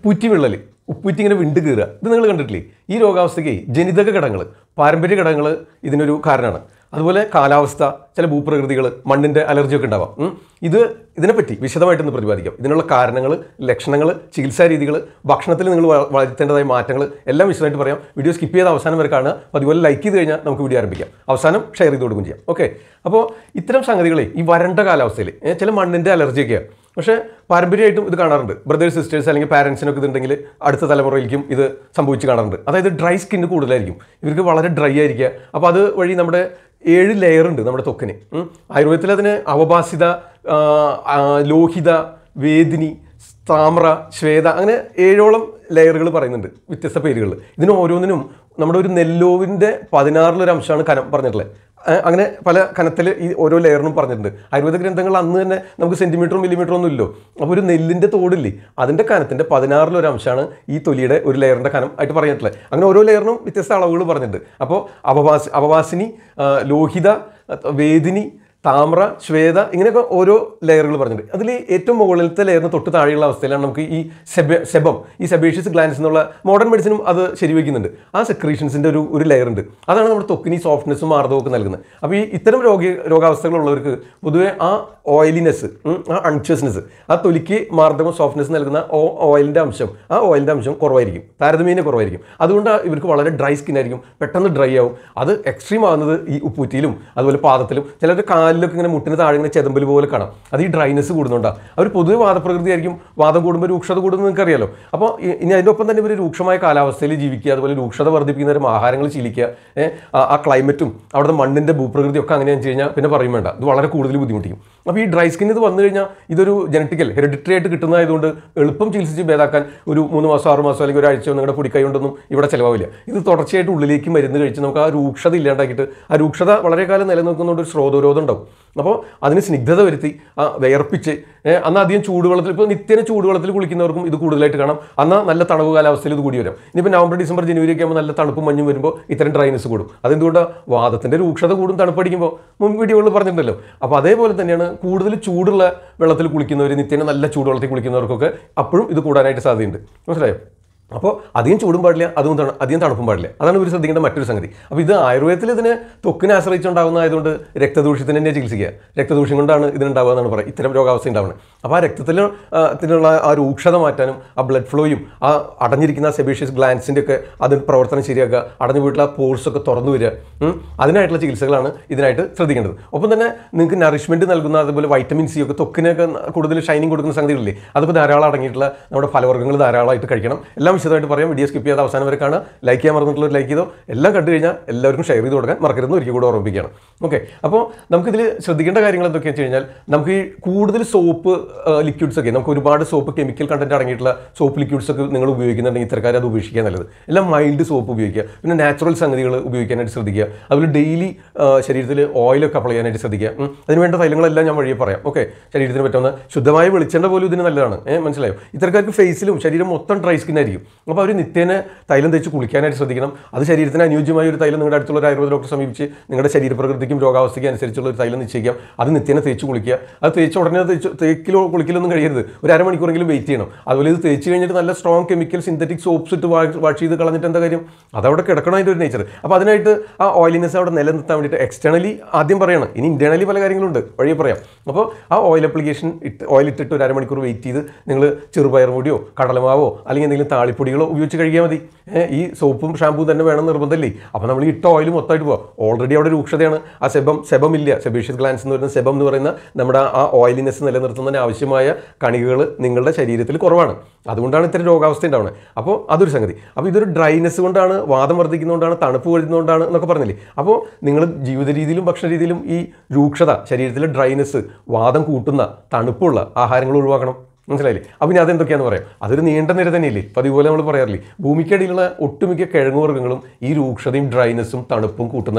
ഉപ്പൂറ്റി വിള്ളൽ ഉപ്പൂറ്റി ഇങ്ങനെ വിണ്ട് കീറുക ഇത് നിങ്ങൾ കണ്ടിട്ടില്ലേ ഈ രോഗാവസ്ഥയ്ക്ക് ജനിതക ഘടകങ്ങൾ പാരമ്പര്യ ഘടകങ്ങൾ ഇതിനൊരു കാരണമാണ് അതുപോലെ കാലാവസ്ഥ ചില ഭൂപ്രകൃതികൾ മണ്ണിൻ്റെ അലർജിയൊക്കെ ഉണ്ടാവാം ഉം. ഇത് ഇതിനെപ്പറ്റി വിശദമായിട്ടൊന്ന് പ്രതിപാദിക്കാം ഇതിനുള്ള കാരണങ്ങൾ ലക്ഷണങ്ങൾ ചികിത്സാ രീതികൾ ഭക്ഷണത്തിൽ നിങ്ങൾ വ- വരുത്തേണ്ടതായ മാറ്റങ്ങൾ എല്ലാം വിശദമായിട്ട് പറയാം വീഡിയോ സ്കിപ്പ് ചെയ്ത് അവസാനം വരെ കാണുക അപ്പോൾ അതുപോലെ ലൈക്ക് ചെയ്ത് കഴിഞ്ഞാൽ നമുക്ക് വീഡിയോ ആരംഭിക്കാം അവസാനം ഷെയർ ചെയ്ത് കൊടുക്കും ചെയ്യാം ഓക്കെ അപ്പോൾ ഇത്തരം സംഗതികളെ ഈ വരണ്ട കാലാവസ്ഥയിൽ ഏ, ചില മണ്ണിൻ്റെ അലർജിയൊക്കെയാണ് പക്ഷേ പാരമ്പര്യമായിട്ടും ഇത് കാണാറുണ്ട് ബ്രദേഴ്സ് സിസ്റ്റേഴ്സ് അല്ലെങ്കിൽ പാരൻസിനൊക്കെ ഇതുണ്ടെങ്കിൽ അടുത്ത തലമുറയിലേക്കും ഇത് സംഭവിച്ച് കാണാറുണ്ട് അതായത് ഡ്രൈ സ്കിന്ന് കൂടുതലായിരിക്കും ഇവർക്ക് വളരെ ഡ്രൈ ആയിരിക്കുക അപ്പോൾ അത് വഴി നമ്മുടെ ഏഴ് ലെയർ ഉണ്ട് നമ്മുടെ ത്വക്കിന് ഉം. ആയുർവേദത്തിൽ അതിന് അവഭാസിത ആ, ആ, ലോഹിത വേദിനി താമ്ര ശ്വേത അങ്ങനെ ഏഴോളം ലെയറുകൾ പറയുന്നുണ്ട് വ്യത്യസ്ത പേരുകൾ ഇതിന് ഓരോന്നിനും നമ്മുടെ ഒരു നെല്ലോവിൻ്റെ പതിനാറിലൊരു അംശമാണ് കനം പറഞ്ഞിട്ടുള്ളത് ആ, അങ്ങനെ പല കനത്തിൽ ഈ ഓരോ ലെയറിനും പറഞ്ഞിട്ടുണ്ട് ആയുർവേദ ഗ്രന്ഥങ്ങൾ അന്ന് തന്നെ നമുക്ക് സെൻറ്റിമീറ്ററും മില്ലിമീറ്ററും ഒന്നും ഇല്ലല്ലോ അപ്പോൾ ഒരു നെല്ലിൻ്റെ തോടില്ലേ അതിൻ്റെ കനത്തിൻ്റെ പതിനാറിലൊരു അംശമാണ് ഈ തൊലിയുടെ ഒരു ലെയറിൻ്റെ കനം ആയിട്ട് പറഞ്ഞിട്ടുള്ളത് അങ്ങനെ ഓരോ ലെയറിനും വ്യത്യസ്ത അളവുകൾ പറഞ്ഞിട്ടുണ്ട് അപ്പോൾ അവവാസി അവവാസിനി ആ, ലോഹിത വേദിനി താമ്ര ശ്വേത ഇങ്ങനെയൊക്കെ ഓരോ ലെയറുകൾ പറഞ്ഞിട്ടുണ്ട് അതിൽ ഏറ്റവും മുകളിലത്തെ ലെയറിന് തൊട്ട് താഴെയുള്ള അവസ്ഥയിലാണ് നമുക്ക് ഈ സെബ സെബം ഈ സെബേഷ്യസ് ഗ്ലാൻസ് എന്നുള്ള മോഡേൺ മെഡിസിനും അത് ശരിവയ്ക്കുന്നുണ്ട് ആ സെക്രീഷൻസിൻ്റെ ഒരു ഒരു ലെയർ ഉണ്ട് അതാണ് നമ്മുടെ ത്വക്കിന് ഈ സോഫ്റ്റ്നെസ്സും മാർദ്ദവും ഒക്കെ നൽകുന്നത് അപ്പോൾ ഈ ഇത്തരം രോഗ രോഗാവസ്ഥകളുള്ളവർക്ക് പൊതുവെ ആ ഓയിലിനെസ് ആ അൺഷ്യസ്നെസ് ആ തൊലിക്ക് മാർദ്ദവും സോഫ്റ്റ്നെസ് നൽകുന്ന ഓയിലിൻ്റെ അംശം ആ ഓയിലിൻ്റെ അംശം കുറവായിരിക്കും താരതമ്യേന കുറവായിരിക്കും അതുകൊണ്ട് ഇവർക്ക് വളരെ ഡ്രൈ സ്കിൻ ആയിരിക്കും പെട്ടെന്ന് ഡ്രൈ ആവും അത് എക്സ്ട്രീം ആവുന്നത് ഈ ഉപ്പൂറ്റിയിലും അതുപോലെ പാദത്തിലും ചിലരുടെ കാലിലൊക്കെ ഇങ്ങനെ മുട്ടിന് താഴെ ഇങ്ങനെ ചെതമ്പൽ പോലെ കാണാം അത് ഈ ഡ്രൈനെസ് കൂടുന്നുണ്ടാവും അവർ പൊതുവെ വാദപ്രകൃതി ആയിരിക്കും വാദം കൂടുമ്പോൾ രൂക്ഷത കൂടുന്നത് നിങ്ങൾക്ക് അറിയാലോ അപ്പോൾ ഇ- ഇനി അതിൻ്റെ ഒപ്പം തന്നെ ഇവർ രൂക്ഷമായ കാലാവസ്ഥയിൽ ജീവിക്കുക അതുപോലെ രൂക്ഷത വർദ്ധിപ്പിക്കുന്ന തരം ആഹാരങ്ങൾ ശീലിക്കുക ഏ, ആ- ആ ക്ലൈമറ്റും അവിടുത്തെ മണ്ണിൻ്റെ ഭൂപ്രകൃതി ഒക്കെ അങ്ങനെ വെച്ച് കഴിഞ്ഞാൽ പിന്നെ പറയും വേണ്ട ഇത് വളരെ കൂടുതൽ ബുദ്ധിമുട്ടിക്കും അപ്പോൾ ഈ ഡ്രൈ സ്കിൻ ഇത് വന്നു കഴിഞ്ഞാൽ ഇതൊരു ജനറ്റിക്കൽ ഹെറിഡിറ്ററി ആയിട്ട് കിട്ടുന്നതായതുകൊണ്ട് എളുപ്പം ചികിത്സിച്ച് ഭേദാക്കാൻ ഒരു മൂന്ന് മാസം ആറ് മാസം അല്ലെങ്കിൽ ഒരാഴ്ചയോ നിങ്ങളുടെ പൊടിക്കൈ കൊണ്ടൊന്നും ഇവിടെ ചിലവാവില്ല ഇത് തുടർച്ചയായിട്ട് ഉള്ളിലേക്ക് മരുന്ന് കഴിച്ച് നമുക്ക് ആ രൂക്ഷത ഇല്ലാണ്ടാക്കിയിട്ട് ആ രൂക്ഷത വളരെ കാലം നിലനിൽക്കുന്നതുകൊണ്ട് ഒരു സ്രോതോരോധം ഉണ്ടാവും അപ്പോൾ അതിന് സ്നിഗ്ധത വരുത്തി ആ വിയർപ്പിച്ച് ഏ, അന്ന് അധികം ചൂടുവെള്ളത്തിൽ ഇപ്പോൾ നിത്യേന ചൂടുവെള്ളത്തിൽ കുളിക്കുന്നവർക്കും ഇത് കൂടുതലായിട്ട് കാണാം അന്ന് നല്ല തണുവ് കാലാവസ്ഥയിൽ ഇത് കൂടി വരും ഇനിയിപ്പോൾ നവംബർ ഡിസംബർ ജനുവരി ഒക്കെ ആകുമ്പോൾ നല്ല തണുപ്പും മഞ്ഞും വരുമ്പോൾ ഇത്തരം ഡ്രൈനസ് കൂടും അതെന്തുകൊണ്ടാണ് വാദത്തിൻ്റെ രൂക്ഷത കൂടും തണുപ്പടിക്കുമ്പോൾ മുമ്പ് വീഡിയോകളിൽ പറഞ്ഞിട്ടുണ്ടല്ലോ അപ്പോൾ അതേപോലെ തന്നെയാണ് കൂടുതൽ ചൂടുള്ള വെള്ളത്തിൽ കുളിക്കുന്നവർ നിത്യേന നല്ല ചൂടുവെള്ളത്തിൽ കുളിക്കുന്നവർക്കൊക്കെ അപ്പോഴും ഇത് കൂടാനായിട്ട് സാധ്യതയുണ്ട് മനസ്സിലായോ അപ്പോൾ അധികം ചൂടും പാടില്ല അതും തണു അധികം തണുപ്പും പാടില്ല അതാണ് ഇവർ ശ്രദ്ധിക്കേണ്ട മറ്റൊരു സംഗതി അപ്പോൾ ഇത് ആയുർവേദത്തിൽ ഇതിനെ ത്വക്കിനെ ആശ്രയിച്ചുണ്ടാകുന്നതായതുകൊണ്ട് രക്തദൂഷ്യത്തിന് തന്നെ ചികിത്സിക്കുക രക്തദൂഷ്യം കൊണ്ടാണ് ഇതിനുണ്ടാവുക എന്നാണ് പറയുക ഇത്തരം രോഗാവസ്ഥ ഉണ്ടാവുന്നത് അപ്പോൾ ആ രക്തത്തിൽ ആ, ത്തിനുള്ള ആ രൂക്ഷത മാറ്റാനും ആ ബ്ലഡ് ഫ്ലോയും ആ അടഞ്ഞിരിക്കുന്ന സെബേഷ്യസ് ഗ്ലാൻസിൻ്റെ ഒക്കെ അത് പ്രവർത്തനം ശരിയാക്കുക അടഞ്ഞു പോയിട്ടുള്ള പോഴ്സ് ഒക്കെ തുറന്നു വരിക ഉം. അതിനായിട്ടുള്ള ചികിത്സകളാണ് ഇതിനായിട്ട് ശ്രദ്ധിക്കേണ്ടത് ഒപ്പം തന്നെ നിങ്ങൾക്ക് നറിഷ്മെൻറ്റ് നൽകുന്ന അതുപോലെ വൈറ്റമിൻ സി ഒക്കെ ത്വക്കിനൊക്കെ കൂടുതൽ ഷൈനിങ് കൊടുക്കുന്ന സംഗതികളില്ലേ അതൊക്കെ ധാരാളം അടങ്ങിയിട്ടുള്ള നമ്മുടെ ഫലവർഗ്ഗങ്ങൾ ധാരാളമായിട്ട് കഴിക്കണം എല്ലാം വിശദമായിട്ട് പറയാം വീഡിയോ സ്കിപ്പ് ചെയ്യാതെ അവസാനം വരെ കാണുക ലൈക്ക് ചെയ്യാൻ മറന്നിട്ടുള്ളവർ ലൈക്ക് ചെയ്തോ എല്ലാം കണ്ടു കഴിഞ്ഞാൽ എല്ലാവർക്കും ഷെയർ ചെയ്ത് കൊടുക്കാൻ മറക്കരുത് ഒരിക്കൽ കൂടെ ഓർമ്മിപ്പിക്കുകയാണ് ഓക്കെ അപ്പോൾ നമുക്കിതിൽ ശ്രദ്ധിക്കേണ്ട കാര്യങ്ങൾ എന്തൊക്കെയാണെന്ന് വെച്ച് കഴിഞ്ഞാൽ നമുക്ക് ഈ കൂടുതൽ സോപ്പ് ലിക്വിഡ്സ് ഒക്കെ നമുക്ക് ഒരുപാട് സോപ്പ് കെമിക്കൽ കണ്ടന്റ് അടങ്ങിയിട്ടുള്ള സോപ്പ് ലിക്വിഡ്സ് ഒക്കെ നിങ്ങൾ ഉപയോഗിക്കുന്നുണ്ടെങ്കിൽ ഇത്തരക്കാർ അത് ഉപേക്ഷിക്കാൻ നല്ലത് എല്ലാം മൈൽഡ് സോപ്പ് ഉപയോഗിക്കുക പിന്നെ നാച്ചുറൽ സംഗതികൾ ഉപയോഗിക്കാനായിട്ട് ശ്രദ്ധിക്കുക അതുപോലെ ഡെയിലി ശരീരത്തിൽ ഓയിലൊക്കെ അപ്ലൈ ചെയ്യാനായിട്ട് ശ്രദ്ധിക്കുക ഉം. അതിനുവേണ്ട തൈലങ്ങളെല്ലാം ഞാൻ വഴിയെ പറയാം ഓക്കെ ശരീരത്തിന് പറ്റുന്ന ശുദ്ധമായ വെളിച്ചെണ്ണ പോലും ഇതിന് നല്ലതാണ് ഏഹ് മനസ്സിലായോ ഇത്തരക്കാർക്ക് ഫേസിലും ശരീരം മൊത്തം ഡ്രൈ സ്കിൻ ആയിരിക്കും അപ്പോൾ അവർ നിത്യേന തൈലം തേച്ച് കുളിക്കാനായിട്ട് ശ്രദ്ധിക്കണം അത് ശരീരത്തിന് അനുയോജ്യമായ ഒരു തൈലം നിങ്ങളുടെ അടുത്തുള്ള ഒരു ആയുർവേദ ഡോക്ടറെ സമീപിച്ച് നിങ്ങളുടെ ശരീരപ്രകൃതിക്കും രോഗാവസ്ഥയ്ക്കും അനുസരിച്ചുള്ള ഒരു തൈലം നിശ്ചയിക്കാം അത് നിത്യേന തേച്ച് കുളിക്കുക അത് തേച്ച് ഉടനെ തേച്ച് തേക്കിലോ കുളിക്കലൊന്നും കഴിയരുത് ഒരു അരമണിക്കൂറെങ്കിലും വെയിറ്റ് ചെയ്യണം അതുപോലെ ഇത് തേച്ച് കഴിഞ്ഞിട്ട് നല്ല സ്ട്രോങ് കെമിക്കൽ സിന്തറ്റിക് സോപ്സ് ഇട്ട് വാഷ് ചെയ്ത് കളഞ്ഞിട്ട് എന്താ കാര്യം അതവിടെ കിടക്കണം അതിൻ്റെ ഒരു നേച്ചർ അപ്പോൾ അതിനായിട്ട് ആ ഓയിലിനെസ് അവിടെ നിലനിർത്താൻ വേണ്ടിയിട്ട് എക്സ്റ്റേണലി ആദ്യം പറയണം ഇനി ഇന്റേണലി പല കാര്യങ്ങളുണ്ട് വഴിയെ പറയാം അപ്പോൾ ആ ഓയിൽ അപ്ലിക്കേഷൻ ഇട്ട് ഓയിൽ ഇട്ടിട്ട് ഒരു അരമണിക്കൂർ വെയിറ്റ് ചെയ്ത് നിങ്ങൾ ചെറുപയർ പൊടിയോ കടലമാവോ അല്ലെങ്കിൽ എന്തെങ്കിലും താളിപ്പൊടികളോ ഉപയോഗിച്ച് കഴിക്കാൻ മതി ഏ, ഈ സോപ്പും ഷാമ്പൂ തന്നെ വേണം നിർബന്ധമില്ലേ അപ്പോൾ നമ്മൾ ഈ ഇട്ട ഓയിൽ മൊത്തമായിട്ട് പോവാം ഓൾറെഡി അവിടെ രൂക്ഷതയാണ് ആ സെബം സെബം ഇല്ല സെബേഷ്യസ് ഗ്ലാൻസ് എന്ന് പറയുന്ന സെബം എന്ന് പറയുന്ന നമ്മുടെ ആ ഓയിലിനെസ് നിലനിർത്തുന്നതിന് ആവശ്യമായ കണികകൾ നിങ്ങളുടെ ശരീരത്തിൽ കുറവാണ് അതുകൊണ്ടാണ് ഇത്തരം രോഗാവസ്ഥ ഉണ്ടാവുന്നത് അപ്പോൾ അതൊരു സംഗതി അപ്പോൾ ഇതൊരു ഡ്രൈനെസ് കൊണ്ടാണ് വാദം വർദ്ധിക്കുന്നതുകൊണ്ടാണ് തണുപ്പ് വരുന്നതുകൊണ്ടാണ് എന്നൊക്കെ പറഞ്ഞില്ലേ അപ്പോൾ നിങ്ങൾ ജീവിത രീതിയിലും ഭക്ഷണ രീതിയിലും ഈ രൂക്ഷത ശരീരത്തിലെ ഡ്രൈനെസ് വാദം കൂട്ടുന്ന തണുപ്പുള്ള ആഹാരങ്ങൾ ഒഴിവാക്കണം മനസ്സിലായില്ലേ അപ്പം ഇനി അതെന്തൊക്കെയാന്ന് പറയാം അതൊരു നീണ്ട നിര തന്നെയില്ലേ അപ്പോൾ അതുപോലെ നമ്മൾ പറയാറില്ലേ ഭൂമിക്കടിയിലുള്ള ഒട്ടുമിക്ക കിഴങ്ങുവർഗ്ഗങ്ങളും ഈ രൂക്ഷതയും ഡ്രൈനെസ്സും തണുപ്പും കൂട്ടുന്നതാണ്